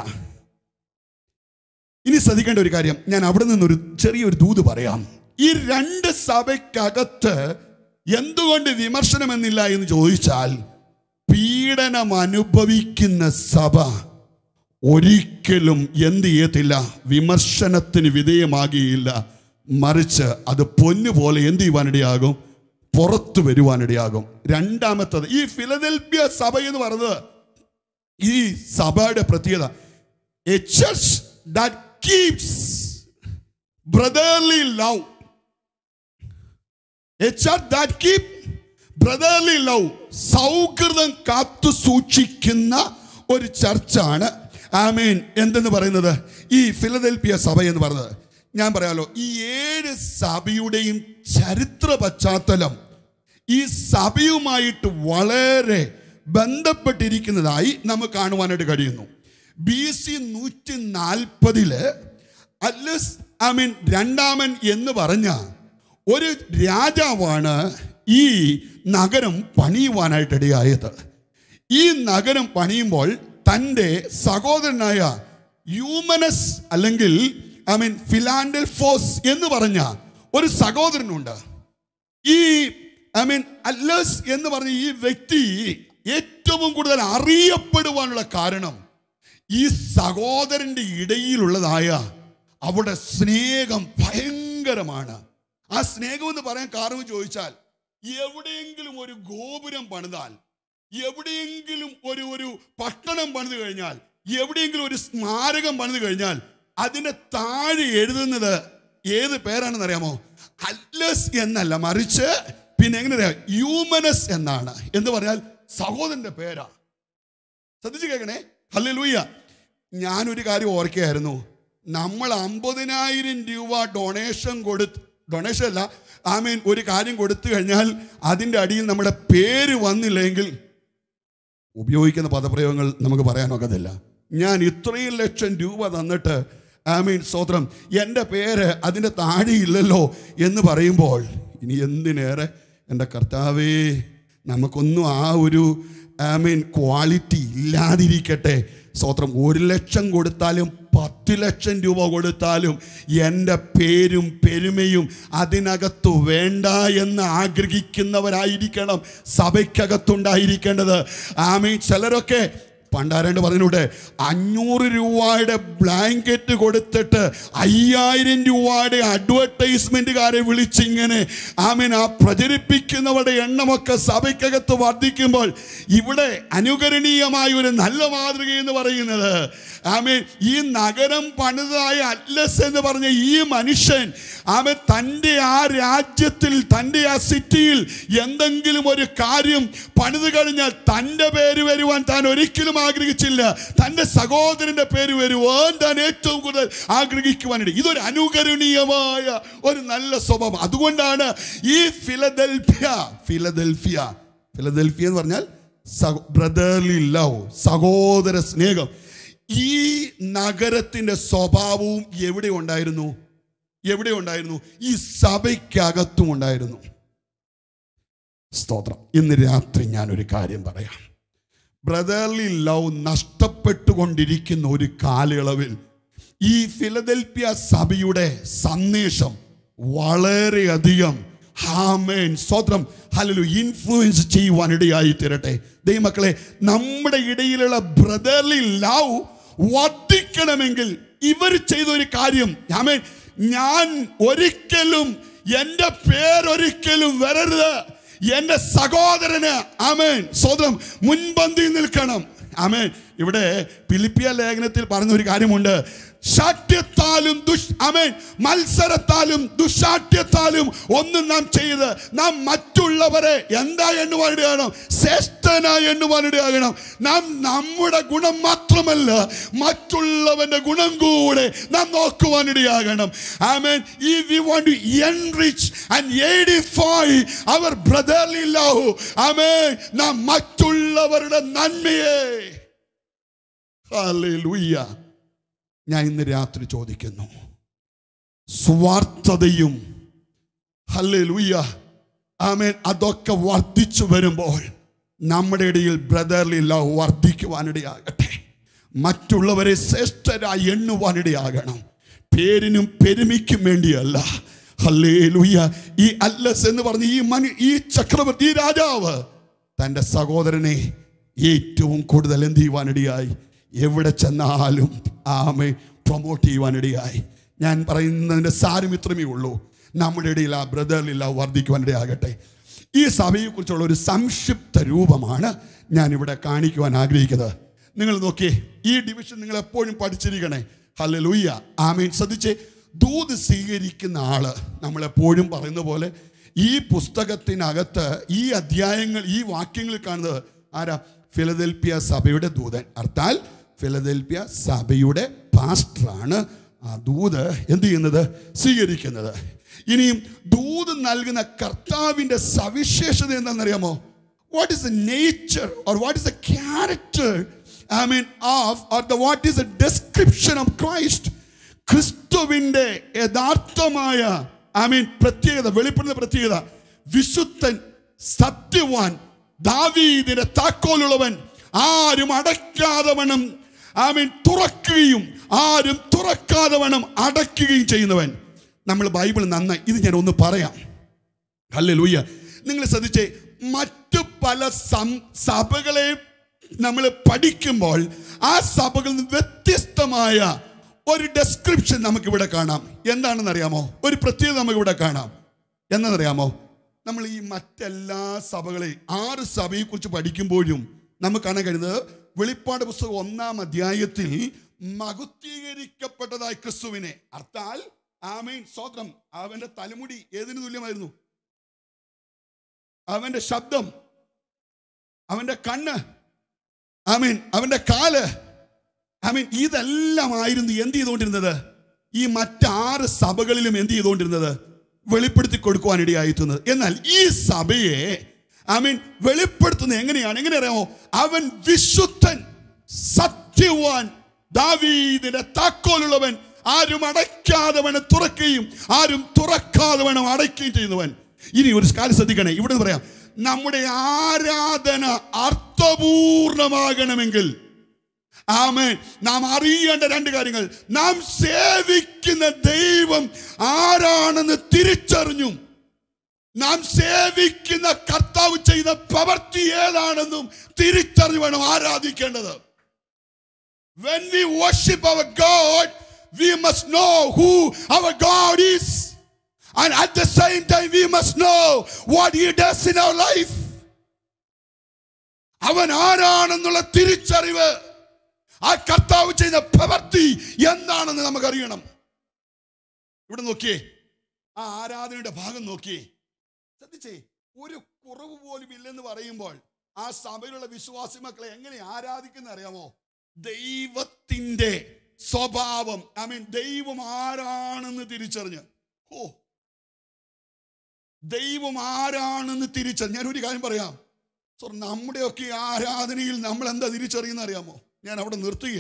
ഇനി ശ്രദ്ധിക്കേണ്ട ഒരു കാര്യം ഞാൻ അവിടെ നിന്നൊരു ചെറിയൊരു ദൂത് പറയാം ഈ രണ്ട് സഭയ്ക്കകത്ത് എന്തുകൊണ്ട് വിമർശനമെന്നില്ല എന്ന് ചോദിച്ചാൽ പീഡനം അനുഭവിക്കുന്ന സഭ ഒരിക്കലും എന്ത് ചെയ്യത്തില്ല വിമർശനത്തിന് വിധേയമാകുകയില്ല മറിച്ച് അത് പൊന്നുപോലെ എന്ത് ചെയ്യുവാനിടയാകും പുറത്തു വരുവാനിടയാകും രണ്ടാമത്തത് ഈ ഫിലദൽഫിയ സഭ എന്ന് പറയുന്നത് ഈ സഭയുടെ പ്രത്യേകത a church that keeps brotherly love a church that keep brotherly love സൗഹൃദം കാത്തു സൂക്ഷിക്കുന്ന ഒരു ചർച്ചാണ് ആമേൻ എന്തെന്ന് പറയുന്നത് ഈ ഫിലദൽഫിയ സഭ എന്ന് പറയുന്നത് ഞാൻ പറയാലോ ഈ ഏഴ് സഭയുടെയും ചരിത്ര പശ്ചാത്തലം ഈ സഭയുമായിട്ട് വളരെ ബന്ധപ്പെട്ടിരിക്കുന്നതായി നമുക്ക് കാണുവാനായിട്ട് കഴിയുന്നു ബി സി നൂറ്റി നാൽപ്പതില് അല്ലസ് ഐ മീൻ രണ്ടാമൻ എന്ന് പറഞ്ഞ ഒരു രാജാവാണ് ഈ നഗരം പണിയുവാനായിട്ട് ഇടയായത് ഈ നഗരം പണിയുമ്പോൾ തൻ്റെ സഹോദരനായ യൂമനസ് അല്ലെങ്കിൽ ഐ മീൻ ഫിലാൻഡൽഫോസ് എന്ന് പറഞ്ഞ ഒരു സഹോദരനുണ്ട് ഈ ഐ മീൻ അല്ലസ് എന്ന് പറഞ്ഞ ഈ വ്യക്തി ഏറ്റവും കൂടുതൽ അറിയപ്പെടുവാനുള്ള കാരണം ഈ സഹോദരന്റെ ഇടയിലുള്ളതായ അവിടെ സ്നേഹം ഭയങ്കരമാണ് ആ സ്നേഹം എന്ന് പറയാൻ കാരണം ചോദിച്ചാൽ എവിടെയെങ്കിലും ഒരു ഗോപുരം പണിതാൽ എവിടെയെങ്കിലും ഒരു ഒരു പട്ടണം പണിത് കഴിഞ്ഞാൽ എവിടെയെങ്കിലും ഒരു സ്മാരകം പണിത് കഴിഞ്ഞാൽ അതിന്റെ താഴെ എഴുതുന്നത് ഏത് പേരാണെന്ന് അറിയാമോ അല്ലസ് എന്നല്ല മറിച്ച് പിന്നെ എങ്ങനെ അറിയാം യൂമനസ് എന്നാണ് എന്ന് പറഞ്ഞാൽ സഹോദരന്റെ പേരാ ശ്രദ്ധിച്ചു കേൾക്കണേ ഹല്ലേ ലൂയ്യ ഞാനൊരു കാര്യം ഓർക്കുകയായിരുന്നു നമ്മൾ അമ്പതിനായിരം രൂപ ഡൊണേഷൻ കൊടുത്ത് ഡൊണേഷൻ അല്ല ഐ മീൻ ഒരു കാര്യം കൊടുത്തു കഴിഞ്ഞാൽ അതിൻ്റെ അടിയിൽ നമ്മുടെ പേര് വന്നില്ലെങ്കിൽ ഉപയോഗിക്കുന്ന പദപ്രയോഗങ്ങൾ നമുക്ക് പറയാനൊക്കത്തില്ല ഞാൻ ഇത്രയും ലക്ഷം രൂപ തന്നിട്ട് ഐ മീൻ സ്വത്രം എൻ്റെ പേര് അതിൻ്റെ താഴെയില്ലല്ലോ എന്ന് പറയുമ്പോൾ ഇനി എന്തിനേറെ എൻ്റെ കർത്താവേ നമുക്കൊന്നും ആ ഒരു ഐ മീൻ ക്വാളിറ്റി ഇല്ലാതിരിക്കട്ടെ സ്വത്രം ഒരു ലക്ഷം കൊടുത്താലും പത്ത് ലക്ഷം രൂപ കൊടുത്താലും എൻ്റെ പേരും പെരുമയും അതിനകത്ത് വേണ്ട എന്ന് ആഗ്രഹിക്കുന്നവരായിരിക്കണം സഭയ്ക്കകത്തുണ്ടായിരിക്കേണ്ടത് ആമീൻ ചിലരൊക്കെ പണ്ടാരണ്ട് പറഞ്ഞൂടെ അഞ്ഞൂറ് രൂപയുടെ ബ്ലാങ്കറ്റ് കൊടുത്തിട്ട് അയ്യായിരം രൂപയുടെ അഡ്വർടൈസ്മെന്റുകാരെ വിളിച്ചിങ്ങനെ ആമീൻ ആ പ്രചരിപ്പിക്കുന്നവരുടെ എണ്ണമൊക്കെ സഭയ്ക്കകത്ത് വർദ്ധിക്കുമ്പോൾ ഇവിടെ അനുകരണീയമായ ഒരു നല്ല മാതൃക എന്ന് പറയുന്നത് ആമേൻ ഈ നഗരം പണിതായ അറ്റ്ലസ് എന്ന് പറഞ്ഞ ഈ മനുഷ്യൻ ആമൻ തൻ്റെ ആ രാജ്യത്തിൽ തൻ്റെ ആ സിറ്റിയിൽ എന്തെങ്കിലും ഒരു കാര്യം പണിത് കഴിഞ്ഞാൽ തൻ്റെ പേര് വരുവാൻ താൻ ഒരിക്കലും ആഗ്രഹിച്ചില്ല തൻ്റെ സഹോദരൻ്റെ പേര് വരുവാൻ താൻ ഏറ്റവും കൂടുതൽ ആഗ്രഹിക്കുവാനിട ഇതൊരു അനുകരണീയമായ ഒരു നല്ല സ്വഭാവം അതുകൊണ്ടാണ് ഈ ഫിലദൽഫിയ ഫിലദൽഫിയ ഫിലദൽഫിയ എന്ന് പറഞ്ഞാൽ ബ്രദർലി ലവ് സഹോദര സ്നേഹം ഈ നഗരത്തിന്റെ സ്വഭാവവും എവിടെ ഉണ്ടായിരുന്നു എവിടെ ഉണ്ടായിരുന്നു ഈ സഭയ്ക്കകത്തും ഉണ്ടായിരുന്നു സ്തോത്രം ഇന്ന് രാത്രി ഞാൻ ഒരു കാര്യം പറയാം ബ്രദർലി ലവ് നഷ്ടപ്പെട്ടുകൊണ്ടിരിക്കുന്ന ഒരു കാലയളവിൽ ഈ ഫിലദൽഫിയ സഭയുടെ സന്ദേശം വളരെയധികം ഹാമേൻ സ്വത്രം ഹലലു ഇൻഫ്ലുവൻസ് ചെയ്യുവാൻ ഇടയായി തീരട്ടെ ദൈവമക്കളെ നമ്മുടെ ഇടയിലുള്ള ബ്രദർലി ലവ് വർദ്ധിക്കണമെങ്കിൽ ഇവർ ചെയ്ത ഒരു കാര്യം ആമേൻ ഞാൻ ഒരിക്കലും എൻ്റെ പേരൊരിക്കലും വരരുത് എൻ്റെ സഹോദരന് ആമേൻ സ്വതം മുൻപന്തിയിൽ നിൽക്കണം ആമേൻ ഇവിടെ പിലിപ്പിയ ലേഖനത്തിൽ പറഞ്ഞ ഒരു കാര്യമുണ്ട് ശാഠ്യത്താലും ദുഷ് ആമേൻ മത്സരത്താലും ദുശാഠ്യത്താലും ഒന്നും നാം ചെയ്ത് നാം മറ്റുള്ളവരെ എന്താ എണ്ണുവാനിടയാകണം ശ്രേഷ്ഠനായി എണ്ണുവാനിടയാകണം നാം നമ്മുടെ ഗുണം മാത്രമല്ല മറ്റുള്ളവന്റെ ഗുണം കൂടെ നാം നോക്കുവാനിടയാകണം ആമേൻ ഈ we want to enrich and edify our brotherly love ആമേൻ നാം മറ്റുള്ളവരുടെ നന്മയെ ഹല്ലേലൂയ ഞാൻ ഇന്ന് രാത്രി ചോദിക്കുന്നു സ്വാർത്ഥതയും ഹല്ലേലൂയ ആമേൻ അതൊക്കെ വർദ്ധിച്ചു വരുമ്പോൾ നമ്മുടെ ഇടയിൽ ബ്രദർലി ലവ് വർദ്ധിക്കുവാനിടയാകട്ടെ മറ്റുള്ളവരെ ശ്രേഷ്ഠരായി എണ്ണുവാനിടയാകണം പേരിനും പെരുമയ്ക്കും വേണ്ടിയല്ല ഹല്ലേലൂയ ഈ അല്ലസ് എന്ന് പറഞ്ഞ ഈ മനു ഈ ചക്രവർത്തി ഈ രാജാവ് തൻ്റെ സഹോദരനെ ഏറ്റവും കൂടുതൽ എന്ത് ചെയ്യുവാനിടയായി എവിടെ ചെന്നാലും ആമെ പ്രൊമോട്ട് ചെയ്യുവാനിടയായി ഞാൻ പറയുന്നതിൻ്റെ സാരമിത്രമേ ഉള്ളൂ നമ്മുടെ ഇടയിൽ ആ ബ്രദറിലില്ല വർദ്ധിക്കുവാനിടയാകട്ടെ ഈ സഭയെക്കുറിച്ചുള്ള ഒരു സംക്ഷിപ്ത രൂപമാണ് ഞാൻ ഇവിടെ കാണിക്കുവാൻ ആഗ്രഹിക്കുന്നത് നിങ്ങൾ നോക്കിയേ ഈ ഡിവിഷൻ നിങ്ങൾ എപ്പോഴും പഠിച്ചിരിക്കണേ ഹല്ലെ ലൂയ്യ ആമീൻ ശ്രദ്ധിച്ചേ ദൂത് സ്വീകരിക്കുന്ന ആള് നമ്മൾ എപ്പോഴും പറയുന്ന പോലെ ഈ പുസ്തകത്തിനകത്ത് ഈ അധ്യായങ്ങൾ ഈ വാക്യങ്ങൾ കാണുന്നത് ആരാ ഫിലദൽഫിയ സഭയുടെ ദൂതൻ അർത്ഥാൽ ഫിലദൽഫിയ സഭയുടെ പാസ്റ്ററാണ് ആ ദൂത് എന്ത് ചെയ്യുന്നത് സ്വീകരിക്കുന്നത് ഇനിയും ദൂത് നൽകുന്ന കർത്താവിന്റെ സവിശേഷത എന്താണെന്നറിയാമോ what is the nature or what is the character I mean of or the what is the description of Christ ക്രിസ്തുവിന്റെ യഥാർത്ഥമായ ഐ മീൻ പ്രത്യേകത വെളിപ്പെടുന്ന പ്രത്യേകത വിശുദ്ധൻ സത്യവാൻ ദാവീദിന്റെ താക്കോലുള്ളവൻ ആരും അടയ്ക്കാതെ വണ്ണം ഐ മീൻ തുറക്കുകയും ആരും തുറക്കാതെ വണ്ണം അടയ്ക്കുകയും ചെയ്യുന്നവൻ നമ്മൾ ബൈബിൾ നന്നായി ഇത് ഞാൻ ഒന്ന് പറയാം അല്ലേ ലൂയ്യ നിങ്ങൾ ശ്രദ്ധിച്ചേ മറ്റു പല സം സഭകളെ നമ്മൾ പഠിക്കുമ്പോൾ ആ സഭകളിൽ നിന്ന് വ്യത്യസ്തമായ ഒരു ഡെസ്ക്രിപ്ഷൻ നമുക്കിവിടെ കാണാം എന്താണെന്ന് അറിയാമോ ഒരു പ്രത്യേകത നമുക്കിവിടെ കാണാം എന്താണെന്നറിയാമോ നമ്മൾ ഈ മറ്റെല്ലാ സഭകളെയും ആറ് സഭയെക്കുറിച്ച് പഠിക്കുമ്പോഴും നമുക്ക് കാണാൻ കഴിയുന്നത് വെളിപ്പാട് പുസ്തകം ഒന്നാം അധ്യായത്തിൽ മകുത്തീകരിക്കപ്പെട്ടതായ ക്രിസ്തുവിനെ അർത്ഥാൽ ആമേൻ സ്വത്രം അവന്റെ തലമുടി ഏതിനു തുല്യമായിരുന്നു അവന്റെ ശബ്ദം അവന്റെ കണ്ണ് ആമീൻ അവന്റെ കാല് ആമീൻ ഇതെല്ലാമായിരുന്നു എന്ത് ചെയ്തുകൊണ്ടിരുന്നത് ഈ മറ്റാറ് സഭകളിലും എന്ത് ചെയ്തുകൊണ്ടിരുന്നത് വെളിപ്പെടുത്തി കൊടുക്കുവാൻ ഇടയായിട്ടുന്നത് എന്നാൽ ഈ സഭയെ ആമീൻ വെളിപ്പെടുത്തുന്നത് എങ്ങനെയാണ് എങ്ങനെ അറിയാമോ അവൻ വിശുദ്ധൻ സത്യവാൻ ദാവീദിന്റെ താക്കോലുള്ളവൻ ആരും അടയ്ക്കാതെ വേണം തുറക്കുകയും ആരും തുറക്കാതെ വേണം അടയ്ക്കുകയും ചെയ്യുന്നവൻ ഇനി ഒരു കാര്യം ശ്രദ്ധിക്കണേ ഇവിടെ പറയാം നമ്മുടെ ആരാധന അർത്ഥപൂർണമാകണമെങ്കിൽ ആമേ നാം അറിയേണ്ട രണ്ട് കാര്യങ്ങൾ നാം സേവിക്കുന്ന ദൈവം ആരാണെന്ന് തിരിച്ചറിഞ്ഞും നാം സേവിക്കുന്ന കർത്താവ് ചെയ്ത പ്രവൃത്തി ഏതാണെന്നും തിരിച്ചറിഞ്ഞു വേണം ആരാധിക്കേണ്ടത് When we worship our God, we must know who our God is. And at the same time, we must know what He does in our life. അവൻ ആരാണെന്നുള്ള തിരിച്ചറിവ് ആ കർത്താവ് ചെയ്ത പ്രവൃത്തി എന്താണെന്ന് നമുക്കറിയണം ഇവിടെ നോക്കിയേ ആ ആരാധനയുടെ ഭാഗം നോക്കിയേ ശ്രദ്ധിച്ചേ ഒരു കുറവ് പോലും ഇല്ലെന്ന് പറയുമ്പോൾ ആ സഭയിലുള്ള വിശ്വാസി മക്കളെ എങ്ങനെ ആരാധിക്കുന്ന അറിയാമോ ദൈവത്തിന്റെ സ്വഭാവം ഐ മീൻ ദൈവം ആരാണെന്ന് തിരിച്ചറിഞ്ഞ് ഓ ദൈവം ആരാണെന്ന് തിരിച്ചറിഞ്ഞ് ഞാൻ ഒരു കാര്യം പറയാം സോ നമ്മുടെയൊക്കെ ആരാധനയിൽ നമ്മൾ എന്താ തിരിച്ചറിയുന്ന അറിയാമോ ഞാൻ അവിടെ നിർത്തുക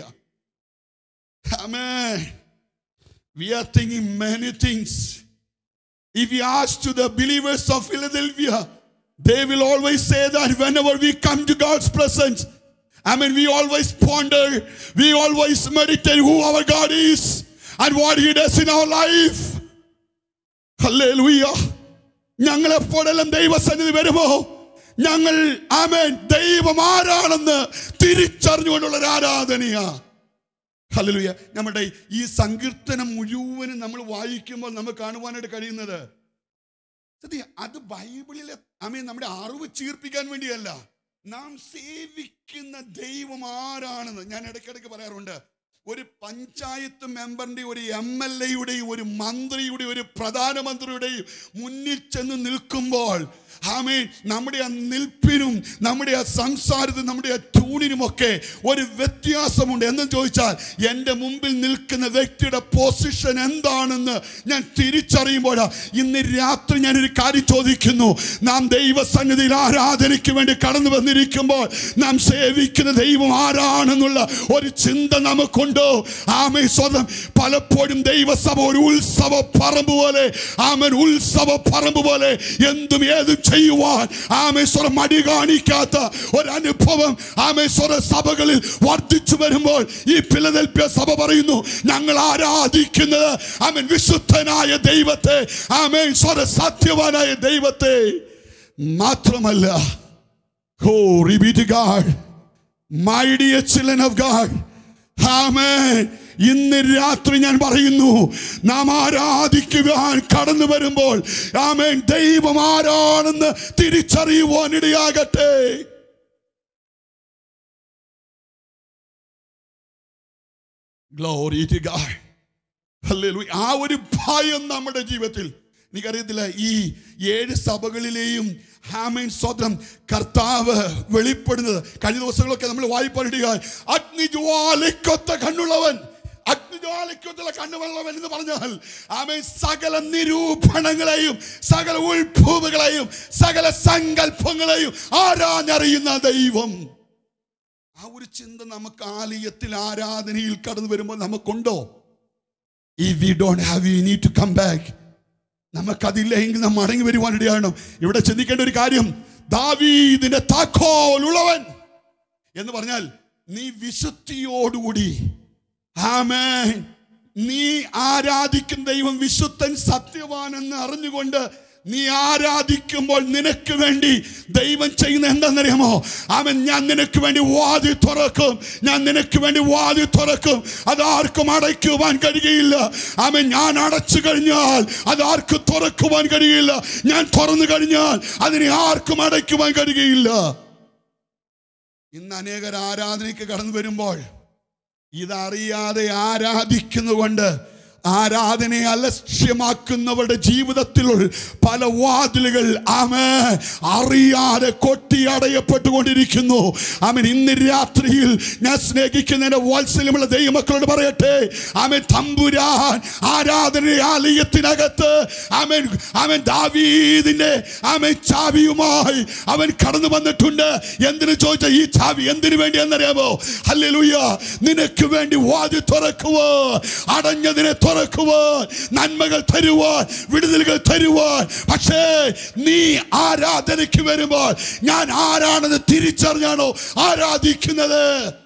Amen. We are thinking many things. If you ask to the believers of Philadelphia, they will always say that whenever we come to God's presence, I mean, we always ponder, we always meditate who our God is and what He does in our life. Hallelujah. ഞങ്ങൾ എപ്പോഴെല്ലാം ദൈവസന്നിധി വരുമോ ഞങ്ങൾ ആമേൻ ദൈവം ആരാണെന്ന് തിരിച്ചറിഞ്ഞുകൊണ്ടുള്ള ഒരു ആരാധനയാ hallelujah നമ്മുടെ ഈ സങ്കീർത്തനം മുഴുവനും നമ്മൾ വായിക്കുമ്പോൾ നമുക്ക് കാണുവാനായിട്ട് കഴിയുന്നത് സത്യ അത് ബൈബിളിലെ ഐ മീൻ നമ്മുടെ അറിവ് ചീർപ്പിക്കാൻ വേണ്ടിയല്ല നാം സേവിക്കുന്ന ദൈവം ആരാണെന്ന് ഞാൻ ഇടയ്ക്കിടയ്ക്ക് പറയാറുണ്ട് ഒരു പഞ്ചായത്ത് മെമ്പറിന്റെ ഒരു എം എൽ എയുടെയും ഒരു മന്ത്രിയുടെ ഒരു പ്രധാനമന്ത്രിയുടെയും മുന്നിൽ ചെന്ന് നിൽക്കുമ്പോൾ ആമേ നമ്മുടെ ആ നിൽപ്പിനും നമ്മുടെ ആ സംസാരത്തിനും നമ്മുടെ ആ ട്യൂണിനുമൊക്കെ ഒരു വ്യത്യാസമുണ്ട് എന്ന് ചോദിച്ചാൽ എൻ്റെ മുമ്പിൽ നിൽക്കുന്ന വ്യക്തിയുടെ പൊസിഷൻ എന്താണെന്ന് ഞാൻ തിരിച്ചറിയുമ്പോഴാ ഇന്ന് രാത്രി ഞാനൊരു കാര്യം ചോദിക്കുന്നു നാം ദൈവസന്നിധിയിൽ ആരാധനയ്ക്ക് വേണ്ടി കടന്നു വന്നിരിക്കുമ്പോൾ നാം സേവിക്കുന്ന ദൈവം ആരാണെന്നുള്ള ഒരു ചിന്ത നമുക്കുണ്ടോ ആമേ സ്വതം പലപ്പോഴും ദൈവസഭ ഒരു ഉത്സവ പറമ്പ് പോലെ ആമൻ ഉത്സവ പറമ്പ് പോലെ എന്തും ഏതും ചെയ്യുവാൻ ആമേശ്വരം മടി കാണിക്കാത്ത ഒരു അനുഭവം ആമേശ്വര സഭകളിൽ വർദ്ധിച്ചു വരുമ്പോൾ ഈ ഫിലദൽഫ്യ സഭ പറയുന്നു ഞങ്ങൾ ആരാധിക്കുന്നത് ആമൻ വിശുദ്ധനായ ദൈവത്തെ ആമേശ്വര സത്യവാനായ ദൈവത്തെ മാത്രമല്ല Glory be to God. My dear children of God. Amen. ഇന്ന് രാത്രി ഞാൻ പറയുന്നു നാം ആരാധിക്കുവാൻ കടന്നു വരുമ്പോൾ ആമേൻ ദൈവം ആരാണെന്ന് തിരിച്ചറിയുവാൻ ഇടയാകട്ടെ Glory to God. Hallelujah. ആ ഒരു ഭയം നമ്മുടെ ജീവിതത്തിൽ എനിക്കറിയത്തില്ല ഈ ഏഴ് സഭകളിലെയും ഹാമേൻ സ്വതം കർത്താവ് വെളിപ്പെടുന്നത് കഴിഞ്ഞ ദിവസങ്ങളൊക്കെ നമ്മൾ വായ്പയിടുക അഗ്നിജ്വാലയ്ക്കൊത്ത കണ്ണുള്ളവൻ അഗ്നിജ്വാലയ്ക്കൊത്തുള്ള കണ്ണുള്ളവൻ എന്ന് പറഞ്ഞാൽ ആമേ സകല നിരൂപണങ്ങളെയും സകല ഉൾഭൂമികളെയും സകല സങ്കല്പങ്ങളെയും ആരാഞ്ഞറിയുന്ന ദൈവം ആ ഒരു ചിന്ത നമുക്ക് ആലയത്തിൽ ആരാധനയിൽ കടന്നു വരുമ്പോൾ നമുക്കുണ്ടോ If we don't have, we need to come back. നമുക്കതില്ല എങ്കിൽ നാം മടങ്ങി വരുവാനിടയാണ് ഇവിടെ ചിന്തിക്കേണ്ട ഒരു കാര്യം ദാവീദിന്റെ താക്കോലുള്ളവൻ എന്ന് പറഞ്ഞാൽ നീ വിശുദ്ധിയോടുകൂടി ആമേൻ നീ ആരാധിക്കുന്ന ദൈവം വിശുദ്ധൻ സത്യവാനെന്ന് അറിഞ്ഞുകൊണ്ട് നീ ആരാധിക്കുമ്പോൾ നിനക്ക് വേണ്ടി ദൈവം ചെയ്യുന്ന എന്താണെന്നറിയാമോ അവൻ ഞാൻ നിനക്ക് വേണ്ടി വാതി തുറക്കും ഞാൻ നിനക്ക് വേണ്ടി വാതി തുറക്കും അത് ആർക്കും അടയ്ക്കുവാൻ കഴിയുകയില്ല അവൻ ഞാൻ അടച്ചു കഴിഞ്ഞാൽ അത് ആർക്കും തുറക്കുവാൻ കഴിയില്ല ഞാൻ തുറന്നു കഴിഞ്ഞാൽ അതിനെ ആർക്കും അടയ്ക്കുവാൻ കഴിയുകയില്ല ഇന്ന് അനേകർ ആരാധനയ്ക്ക് കടന്നു വരുമ്പോൾ ഇതറിയാതെ ആരാധിക്കുന്നതുകൊണ്ട് ആരാധനയെ അലക്ഷ്യമാക്കുന്നവരുടെ ജീവിതത്തിൽ പല വാതിലുകൾ ആമ അറിയാതെ കൊട്ടിയടയപ്പെട്ടുകൊണ്ടിരിക്കുന്നു ആമൻ ഇന്ന് രാത്രിയിൽ ഞാൻ സ്നേഹിക്കുന്നതിന്റെ വാത്സല്യമുള്ള ദൈവമക്കളോട് പറയട്ടെ ആമൻ തമ്പുരാൻ ആരാധന ആലയത്തിനകത്ത് ആമൻ അവൻ ദാവീദിന്റെ ആമൻ ചാവിയുമായി അവൻ കടന്നു വന്നിട്ടുണ്ട് എന്തിനു ചോദിച്ച ഈ ചാവി എന്തിനു വേണ്ടി എന്നറിയാമോ ഹല്ലേലൂയ നിനക്ക് വേണ്ടി വാതി തുറക്കുവോ അടഞ്ഞതിനെ തുറക്കുവാൻ നന്മകൾ തരുവാൻ വിടുതലുകൾ തരുവാൻ പക്ഷേ നീ ആരാധനയ്ക്ക് വരുമ്പോൾ ഞാൻ ആരാണെന്ന് തിരിച്ചറിഞ്ഞാണോ ആരാധിക്കുന്നത്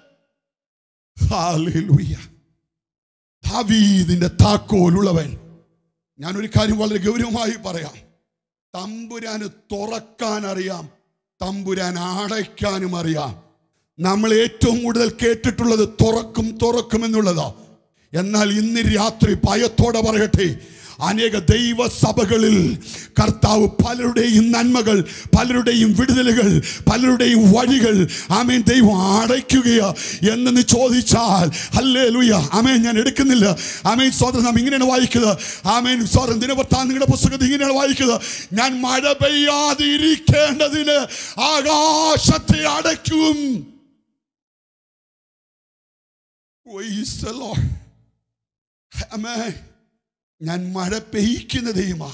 ഹല്ലേലൂയ. ദാവീദിന്റെ താക്കോലുള്ളവൻ ഞാനൊരു കാര്യം വളരെ ഗൗരവമായി പറയാം തമ്പുരാന് തുറക്കാൻ അറിയാം തമ്പുരാൻ അടയ്ക്കാനും അറിയാം നമ്മൾ ഏറ്റവും കൂടുതൽ കേട്ടിട്ടുള്ളത് തുറക്കും തുറക്കും എന്നുള്ളതാ എന്നാൽ ഇന്ന് രാത്രി ഭയത്തോടെ പറയട്ടെ അനേക ദൈവ സഭകളിൽ കർത്താവ് പലരുടെയും നന്മകൾ പലരുടെയും വിടുതലുകൾ പലരുടെയും വഴികൾ ആമേൻ ദൈവം അടയ്ക്കുകയോ എന്നെന്ന് ചോദിച്ചാൽ ഹല്ലേ ലൂയ ആമേൻ ഞാൻ എടുക്കുന്നില്ല ആമേൻ സോദരൻ നാം ഇങ്ങനെയാണ് വായിക്കുന്നത് ആമേൻ സോദരൻ ദിനവൃത്താൻ നിങ്ങളുടെ പുസ്തകത്തിൽ ഇങ്ങനെയാണ് വായിക്കുന്നത് ഞാൻ മഴ പെയ്യാതെ ഇരിക്കേണ്ടതിന് ആകാശത്തെ അടയ്ക്കും Praise the Lord. Amen. ഞാൻ മഴ പെയ്യ്ക്കുന്ന ദൈവമാ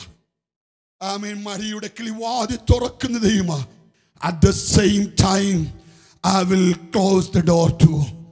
ആമേൻ മഴയുടെ കിളിവാതി തുറക്കുന്ന ദൈവമാ at the same time I will close the door to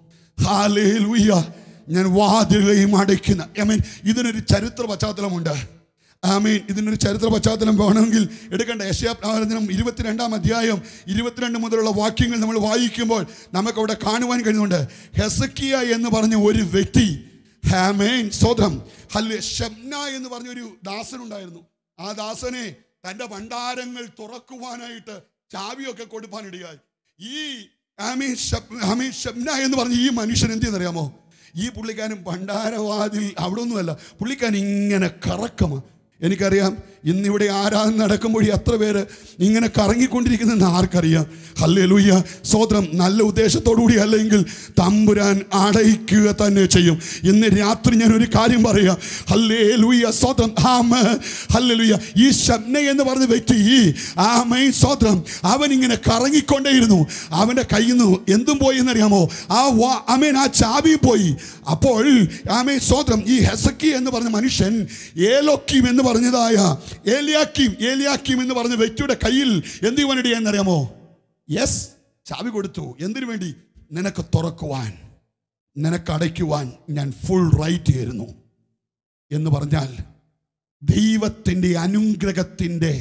hallelujah ഞാൻ വാതിലുകളെയും അടയ്ക്കുന്ന ആമേൻ ഇതിനൊരു ചരിത്ര പശ്ചാത്തലമുണ്ട് ആമീൻ ഇതിനൊരു ചരിത്ര പശ്ചാത്തലം വേണമെങ്കിൽ എടുക്കേണ്ട യശയാപ്രവചനം ഇരുപത്തിരണ്ടാം അധ്യായം ഇരുപത്തിരണ്ട് മുതലുള്ള വാക്യങ്ങൾ നമ്മൾ വായിക്കുമ്പോൾ നമുക്ക് അവിടെ കാണുവാൻ കഴിയുന്നുണ്ട് ഹെസക്കിയ എന്ന് പറഞ്ഞ ഒരു വ്യക്തി ഹാമേൻ സ്വതം ഹല്ലെ ഷംന എന്ന് പറഞ്ഞ ഒരു ദാസനുണ്ടായിരുന്നു ആ ദാസനെ തന്റെ ഭണ്ഡാരങ്ങൾ തുറക്കുവാനായിട്ട് ചാവിയൊക്കെ കൊടുപ്പാനിടയായി ഈ ആമീൻ ഷബ്- ആമീൻ ഷംന എന്ന് പറഞ്ഞ ഈ മനുഷ്യൻ എന്ത് ചെയ്യുന്നറിയാമോ ഈ പുള്ളിക്കാരൻ ഭണ്ഡാരവാതിൽ അവിടെ ഒന്നുമല്ല പുള്ളിക്കാരൻ ഇങ്ങനെ കറക്കമാ എനിക്കറിയാം ഇന്നിവിടെ ആരാധന നടക്കുമ്പോൾ എത്ര പേര് ഇങ്ങനെ കറങ്ങിക്കൊണ്ടിരിക്കുന്നെന്ന് ആർക്കറിയാം ഹല്ലേ ലൂയ്യ സ്വോത്രം നല്ല ഉദ്ദേശത്തോടുകൂടി അല്ലെങ്കിൽ തമ്പുരാൻ അടയിക്കുക തന്നെ ചെയ്യും ഇന്ന് രാത്രി ഞാൻ ഒരു കാര്യം പറയാം ഹല്ലേ ലൂയ്യ സ്വോത്രം ആമ ഹല്ലേ ലൂയ്യ ഈ ഷബ്ന എന്ന് പറഞ്ഞ വ്യക്തി ആമൈ സ്വോത്രം അവൻ ഇങ്ങനെ കറങ്ങിക്കൊണ്ടേയിരുന്നു അവൻ്റെ കയ്യിൽ നിന്ന് എന്തും പോയി എന്നറിയാമോ ആ വാ അമേൻ ആ ചാവിയും പോയി അപ്പോൾ ആമേ സ്വോത്രം ഈ ഹെസക്കി എന്ന് പറഞ്ഞ മനുഷ്യൻ ഏലോക്കീം എന്ന് പറഞ്ഞതായ ഏലിയാക്കീം ഏലിയാക്കീം എന്ന് പറഞ്ഞ വ്യക്തിയുടെ കയ്യിൽ എന്ത് വേണ്ടി എന്നറിയാമോ യെസ് ചാവി കൊടുത്തു എന്തിനു വേണ്ടി നിനക്ക് തുറക്കുവാൻ നിനക്ക് അടയ്ക്കുവാൻ ഞാൻ ഫുൾ റൈറ്റ് ചെയ്യുന്നു എന്ന് പറഞ്ഞാൽ ദൈവത്തിൻ്റെ അനുഗ്രഹത്തിൻ്റെ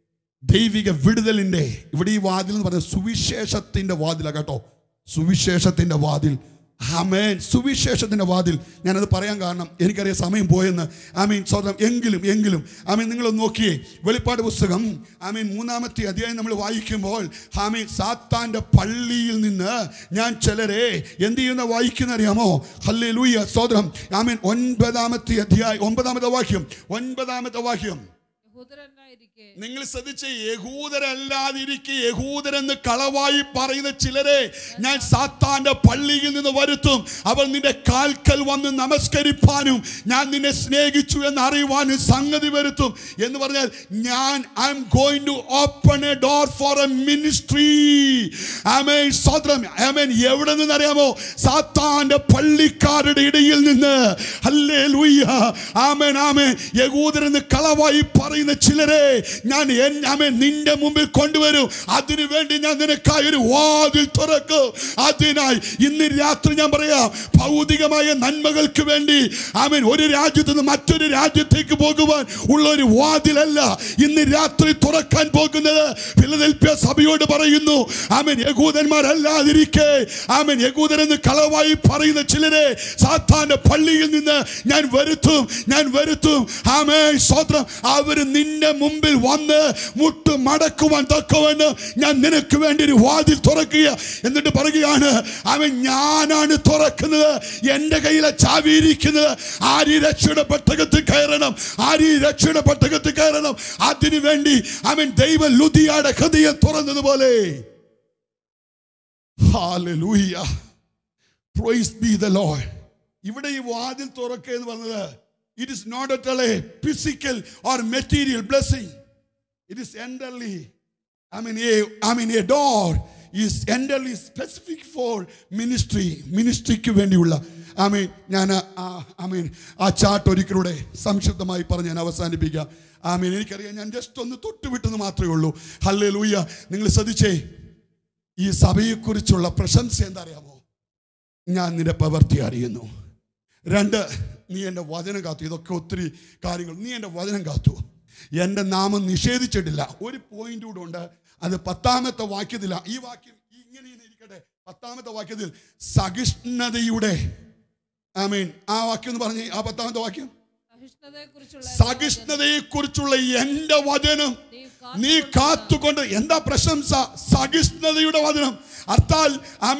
ദൈവിക വിടുതലിൻ്റെ ഇവിടെ ഈ വാതിൽ എന്ന് പറയുന്നത് സുവിശേഷത്തിൻ്റെ വാതിലാണ് കേട്ടോ സുവിശേഷത്തിൻ്റെ വാതിൽ ആമേൻ സുവിശേഷത്തിൻ്റെ വാതിൽ ഞാനത് പറയാൻ കാരണം എനിക്കറിയാം സമയം പോയെന്ന് ആമീൻ സ്വന്തം എങ്കിലും എങ്കിലും ആമീൻ നിങ്ങൾ നോക്കിയേ വെളിപ്പാട് പുസ്തകം ആമീൻ മൂന്നാമത്തെ അധ്യായം നമ്മൾ വായിക്കുമ്പോൾ ആമീൻ സാത്താൻ്റെ പള്ളിയിൽ നിന്ന് ഞാൻ ചിലരെ എന്ത് ചെയ്യുന്ന വായിക്കുന്ന അറിയാമോ ഹല്ലേ ലൂയ സോദരം ആമീൻ ഒൻപതാമത്തെ അധ്യായം ഒമ്പതാമത്തെ വാക്യം ഒൻപതാമത്തെ വാക്യം യഹൂദരനായിരിക്കെ നിങ്ങൾ ശ്രദ്ധിച്ച് യഹൂദരല്ലാതിരിക്കെ യഹൂദരെന്ന് കളവായി പറയുന്ന ചിലരെ ഞാൻ സാത്താന്റെ പള്ളിയിൽ നിന്ന് വരുത്തും അവർ നിന്റെ കാൽക്കൽ വന്ന് നമസ്കരിപ്പാനും ഞാൻ നിന്നെ സ്നേഹിച്ചു എന്ന് അറിയുവാനും സംഗതി വരുത്തും എന്ന് പറഞ്ഞാൽ ഞാൻ I am going to open a door for a ministry ആമേൻ സ്വതന്ത്രം ആമേൻ എവിടെ നിന്ന് അറിയാമോ സാത്താന്റെ പള്ളിക്കാരുടെ ഇടയിൽ നിന്ന് ഹല്ലേ ലൂയ്യ ആമേൻ ആമേൻ യഹൂദരെന്ന് കളവായി പറയുന്ന ചിലരെ ഞാൻ എൻ- ആമേൻ നിന്റെ മുമ്പിൽ കൊണ്ടുവരും അതിനു വേണ്ടി ഞാൻ നിനക്കായി ഒരു വാതിൽ തുറക്കും അതിനായി ഇന്ന് രാത്രി ഞാൻ പറയാം ഭൗതികമായ നന്മകൾക്ക് വേണ്ടി ആമേൻ ഒരു രാജ്യത്ത് നിന്ന് മറ്റൊരു രാജ്യത്തേക്ക് പോകുവാൻ ഉള്ള ഒരു വാതിലല്ല ഇന്ന് രാത്രി തുറക്കാൻ പോകുന്നത് ഫിലദൽഫ്യ സഭയോട് പറയുന്നു ആമേൻ യഹൂദന്മാരല്ലാതിരിക്കെ ആമേൻ യഹൂദരെന്ന് കളവായി പറയുന്ന ചിലരെ സാത്താന്റെ പള്ളിയിൽ നിന്ന് ഞാൻ വരുത്തും ഞാൻ വരുത്തും ആമേ സ്വത്രം അവര് നിന്റെ മുമ്പിൽ വന്ന് മുട്ട് മടക്കുവാൻ തക്കവണ്ണം ഞാൻ നിനക്ക് വേണ്ടി ഒരു വാതിൽ തുറക്കുക എന്നിട്ട് പറയുകയാണ് അവൻ ഞാനാണ് തുറക്കുന്നത് എൻ്റെ കയ്യിലെ ചാവിയിരിക്കുന്നത് ആര് ഈ രക്ഷയുടെ പെട്ടകത്തിൽ കയറണം ആര് ഈ രക്ഷയുടെ പെട്ടകത്തിൽ കയറണം അതിനു വേണ്ടി അവൻ ദൈവം ലുതിയുടെ ഹൃദയം തുറന്നതുപോലെ Hallelujah. Praise be the Lord. ഇവിടെ ഈ വാതിൽ തുറക്കുക എന്ന് പറഞ്ഞത് it is not at a physical or material blessing it is entirely I mean a I mean a door is entirely specific for ministry മിനിസ്ട്രിക്ക് വേണ്ടിയുള്ള ഐ മീൻ ഞാൻ ഐ മീൻ ആ ചാർട്ട് ഒരിക്കലൂടെ സംക്ഷിപ്തമായി പറഞ്ഞ് ഞാൻ അവസാനിപ്പിക്കാം ഐ മീൻ എനിക്കറിയാം ഞാൻ ജസ്റ്റ് ഒന്ന് തൊട്ടുവിട്ടെന്ന് മാത്രമേ ഉള്ളൂ ഹല്ലേ ലൂയ്യ നിങ്ങൾ ശ്രദ്ധിച്ചേ ഈ സഭയെക്കുറിച്ചുള്ള പ്രശംസ എന്താ അറിയാമോ ഞാൻ നിന്റെ പ്രവൃത്തി അറിയുന്നു രണ്ട് നീ എൻ്റെ വചനം കാത്തു ഇതൊക്കെ ഒത്തിരി കാര്യങ്ങൾ നീ എൻ്റെ വചനം കാത്തു എൻ്റെ നാമം നിഷേധിച്ചിട്ടില്ല ഒരു പോയിന്റ് കൂടെ ഉണ്ട് അത് പത്താമത്തെ വാക്യത്തില ഈ വാക്യം ഇങ്ങനെ ഇങ്ങനെ ഇരിക്കട്ടെ പത്താമത്തെ വാക്യത്തിൽ സഹിഷ്ണുതയുടെ ഐ മീൻ ആ വാക്യം എന്ന് പറഞ്ഞേ ആ പത്താമത്തെ വാക്യം സഹിഷ്ണുതയെക്കുറിച്ചുള്ള സഹിഷ്ണുതയെക്കുറിച്ചുള്ള എൻ്റെ വചനം നീ നീ കാത്തുകൊണ്ട് എന്താ പ്രശംസ സഹിഷ്ണുതയുടെ വചനം അർത്ഥാൽ ആമേൻ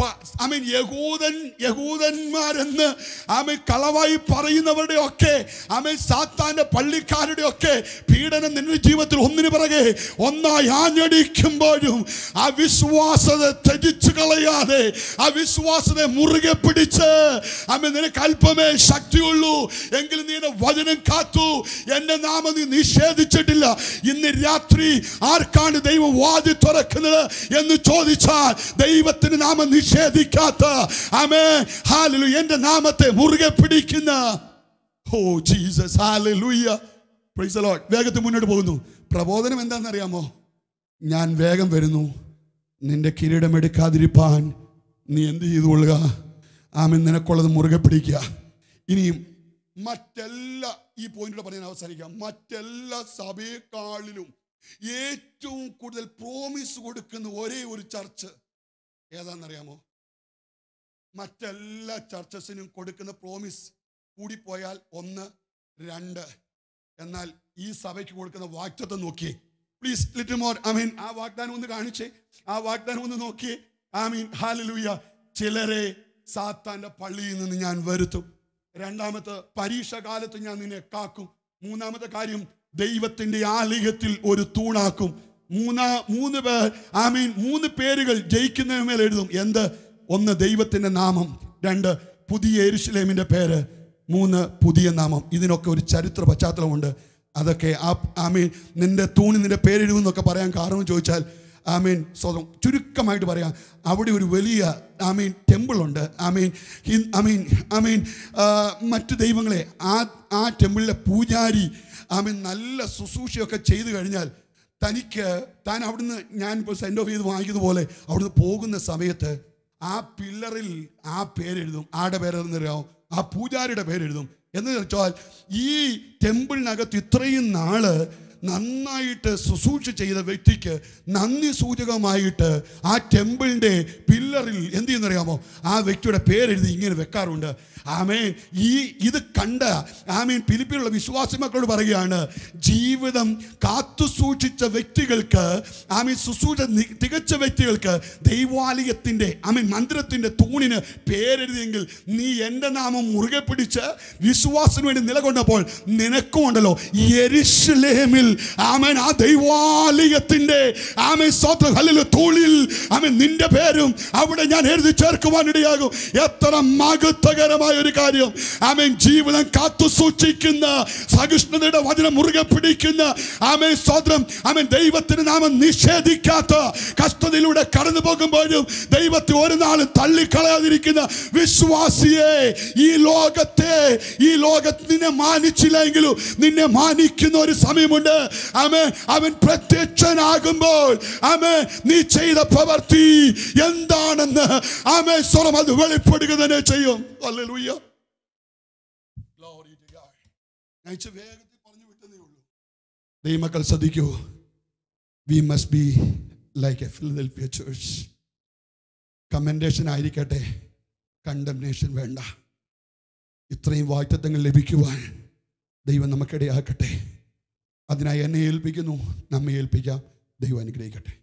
ഐ മീൻ യഹൂദൻ യഹൂദന്മാരെന്ന് ആമൻ കളവായി പറയുന്നവരുടെ ഒക്കെ ആമൻ സാത്താന്റെ പള്ളിക്കാരുടെ ഒക്കെ പീഡനം നിന്റെ ജീവിതത്തിൽ ഒന്നിനു പിറകെ ഒന്നായി ആഞ്ഞടിക്കുമ്പോഴും ആ വിശ്വാസത ത്യജിച്ചു കളയാതെ ആ വിശ്വാസത്തെ മുറുകെ പിടിച്ച് ആമൻ നിനക്ക് അല്പമേ ശക്തിയുള്ളൂ എങ്കിലും നീ എന്റെ വചനം കാത്തു എന്റെ നാമം നീ നിഷേധിച്ചിട്ടില്ല ഇന്ന് രാത്രി ആർക്കാണ് ദൈവം വാതി തുറക്കുന്നത് എന്ന് ചോദിച്ചാൽ ദൈവത്തിന് നാമം നിഷേധിക്കാത്ത ആമേ ഹാലലു എന്റെ നാമത്തെ മുറുകെ പിടിക്കുന്ന oh Jesus hallelujah praise the Lord വേഗത്തിൽ മുന്നോട്ട് പോകുന്നു പ്രബോധനം എന്താണെന്നറിയാമോ ഞാൻ വേഗം വരുന്നു നിന്റെ കിരീടം എടുക്കാതിരിപ്പാൻ നീ എന്ത് ചെയ്തുകൊള്ളുക ആമൻ നിനക്കുള്ളത് മുറുകെ പിടിക്കുക ഇനിയും മറ്റെല്ലാ ഈ പോയിന്റിലൂടെ പറയാൻ അവസാനിക്കാം മറ്റെല്ലാ സഭയെക്കാളിലും ഏറ്റവും കൂടുതൽ പ്രോമിസ് കൊടുക്കുന്ന ഒരേ ഒരു ചർച്ച് ഏതാണെന്നറിയാമോ മറ്റെല്ലാ ചർച്ചസിനും കൊടുക്കുന്ന പ്രോമിസ് കൂടിപ്പോയാൽ ഒന്ന് രണ്ട് എന്നാൽ ഈ സഭയ്ക്ക് കൊടുക്കുന്ന വാക്തത്വം നോക്കിയേ please little more I mean ആ വാഗ്ദാനം ഒന്ന് കാണിച്ചേ ആ വാഗ്ദാനം ഒന്ന് നോക്കിയേ ഐ മീൻ ഹാലലൂയ ചിലരെ സാത്താന്റെ പള്ളിയിൽ നിന്ന് ഞാൻ വരുത്തും രണ്ടാമത്തെ പരീക്ഷ കാലത്ത് ഞാൻ നിന്നെ കാക്കും മൂന്നാമത്തെ കാര്യം ദൈവത്തിന്റെ ആലയത്തിൽ ഒരു തൂണാക്കും മൂന്നാ മൂന്ന് പേർ ഐ മീൻ മൂന്ന് പേരുകൾ ജയിക്കുന്നതിന് മേൽ എഴുതും എന്ത് ഒന്ന് ദൈവത്തിന്റെ നാമം രണ്ട് പുതിയ എരുഷലേമിന്റെ പേര് മൂന്ന് പുതിയ നാമം ഇതിനൊക്കെ ഒരു ചരിത്ര പശ്ചാത്തലമുണ്ട് അതൊക്കെ ആ ഐ മീൻ നിന്റെ തൂണി നിന്റെ പേരെഴുതുന്നൊക്കെ പറയാൻ കാരണം ചോദിച്ചാൽ ഐ മീൻ സ്വതം ചുരുക്കമായിട്ട് പറയാം അവിടെ ഒരു വലിയ ഐ മീൻ ടെമ്പിൾ ഉണ്ട് I mean I mean I mean മറ്റു ദൈവങ്ങളെ ആ ആ ടെമ്പിളിലെ പൂജാരി ഐ മീൻ നല്ല ശുശ്രൂഷയൊക്കെ ചെയ്തു കഴിഞ്ഞാൽ തനിക്ക് താൻ അവിടുന്ന് ഞാൻ ഇപ്പോൾ സെൻഡ് ഓഫ് ചെയ്ത് വാങ്ങിക്കുന്നതുപോലെ അവിടുന്ന് പോകുന്ന സമയത്ത് ആ പില്ലറിൽ ആ പേരെഴുതും ആടെ പേരെഴുതുന്നറിയാവും ആ പൂജാരിയുടെ പേരെഴുതും എന്ന് വെച്ചാൽ ഈ ടെമ്പിളിനകത്ത് ഇത്രയും നാള് നന്നായിട്ട് ശുശ്രൂഷ ചെയ്ത വ്യക്തിക്ക് നന്ദി സൂചകമായിട്ട് ആ ടെമ്പിളിൻ്റെ പില്ലറിൽ എന്ത് ചെയ്യുന്നറിയാമോ ആ വ്യക്തിയുടെ പേരെഴുതി ഇങ്ങനെ വെക്കാറുണ്ട് ആമേൻ ഈ ഇത് കണ്ട ആമീൻ പിലിപ്പിലുള്ള വിശ്വാസി മക്കളോട് പറയുകയാണ് ജീവിതം കാത്തു സൂക്ഷിച്ച വ്യക്തികൾക്ക് ആമീൻ ശുശ്രൂഷ നി- തികച്ച വ്യക്തികൾക്ക് ദൈവാലയത്തിൻ്റെ ആമീൻ മന്ദിരത്തിൻ്റെ തൂണിന് പേരെഴുതിയെങ്കിൽ നീ എൻ്റെ നാമം മുറുകെ പിടിച്ച് വിശ്വാസത്തിന് വേണ്ടി നിലകൊണ്ടപ്പോൾ നിനക്കും ഉണ്ടല്ലോ യെരുശലേമിൽ ആമേൻ ആ ദൈവാലയത്തിൻ്റെ ആമേൻ സ്വന്തം ഹല്ലേലൂയ തൂണിൽ ആമേൻ നിന്റെ പേരും അവിടെ ഞാൻ എഴുതി ചേർക്കുവാനിടയാകും എത്ര മഹത്വകരമായ ഒരു കാര്യം ആമേൻ ജീവിതം കാത്തു സൂക്ഷിക്കുന്ന സഹിഷ്ണുതയുടെ വചനം മുറുകെ പിടിക്കുന്ന ആമേൻ സ്വതന്ത്രം ആമേൻ ദൈവത്തിന് നാമം നിഷേധിക്കാത്ത കഷ്ടതയിലൂടെ കടന്നു പോകുമ്പോഴും ദൈവത്തെ ഒരു നാളും തള്ളിക്കളയാതിരിക്കുന്ന വിശ്വാസിയെ ഈ ലോകത്തെ ഈ ലോകത്ത് നിന്നെ മാനിച്ചില്ലെങ്കിലും നിന്നെ മാനിക്കുന്ന ഒരു സമയമുണ്ട് ആമേ അവൻ പ്രത്യക്ഷനാകുമ്പോൾ ആമേ നീ ചെയ്ത പ്രവൃത്തി എന്താണെന്ന് ആമേ സ്വരം അത് വെളിപ്പെടുക തന്നെ ചെയ്യും Hallelujah. Glory to God. ഞാൻ ഇച്ചിരി വേഗത്തിൽ പറഞ്ഞു വിട്ടതേ ഉള്ളൂ ദൈവമക്കൾ ശ്രദ്ധിക്കൂ we must be like a Philadelphia church commendation ആയിരിക്കട്ടെ കണ്ടംനേഷൻ വേണ്ട ഇത്രയും വാക്തത്വങ്ങൾ ലഭിക്കുവാൻ ദൈവം നമുക്കിടയാക്കട്ടെ അതിനായി എന്നെ ഏൽപ്പിക്കുന്നു നമ്മെ ഏൽപ്പിക്കാം ദൈവം അനുഗ്രഹിക്കട്ടെ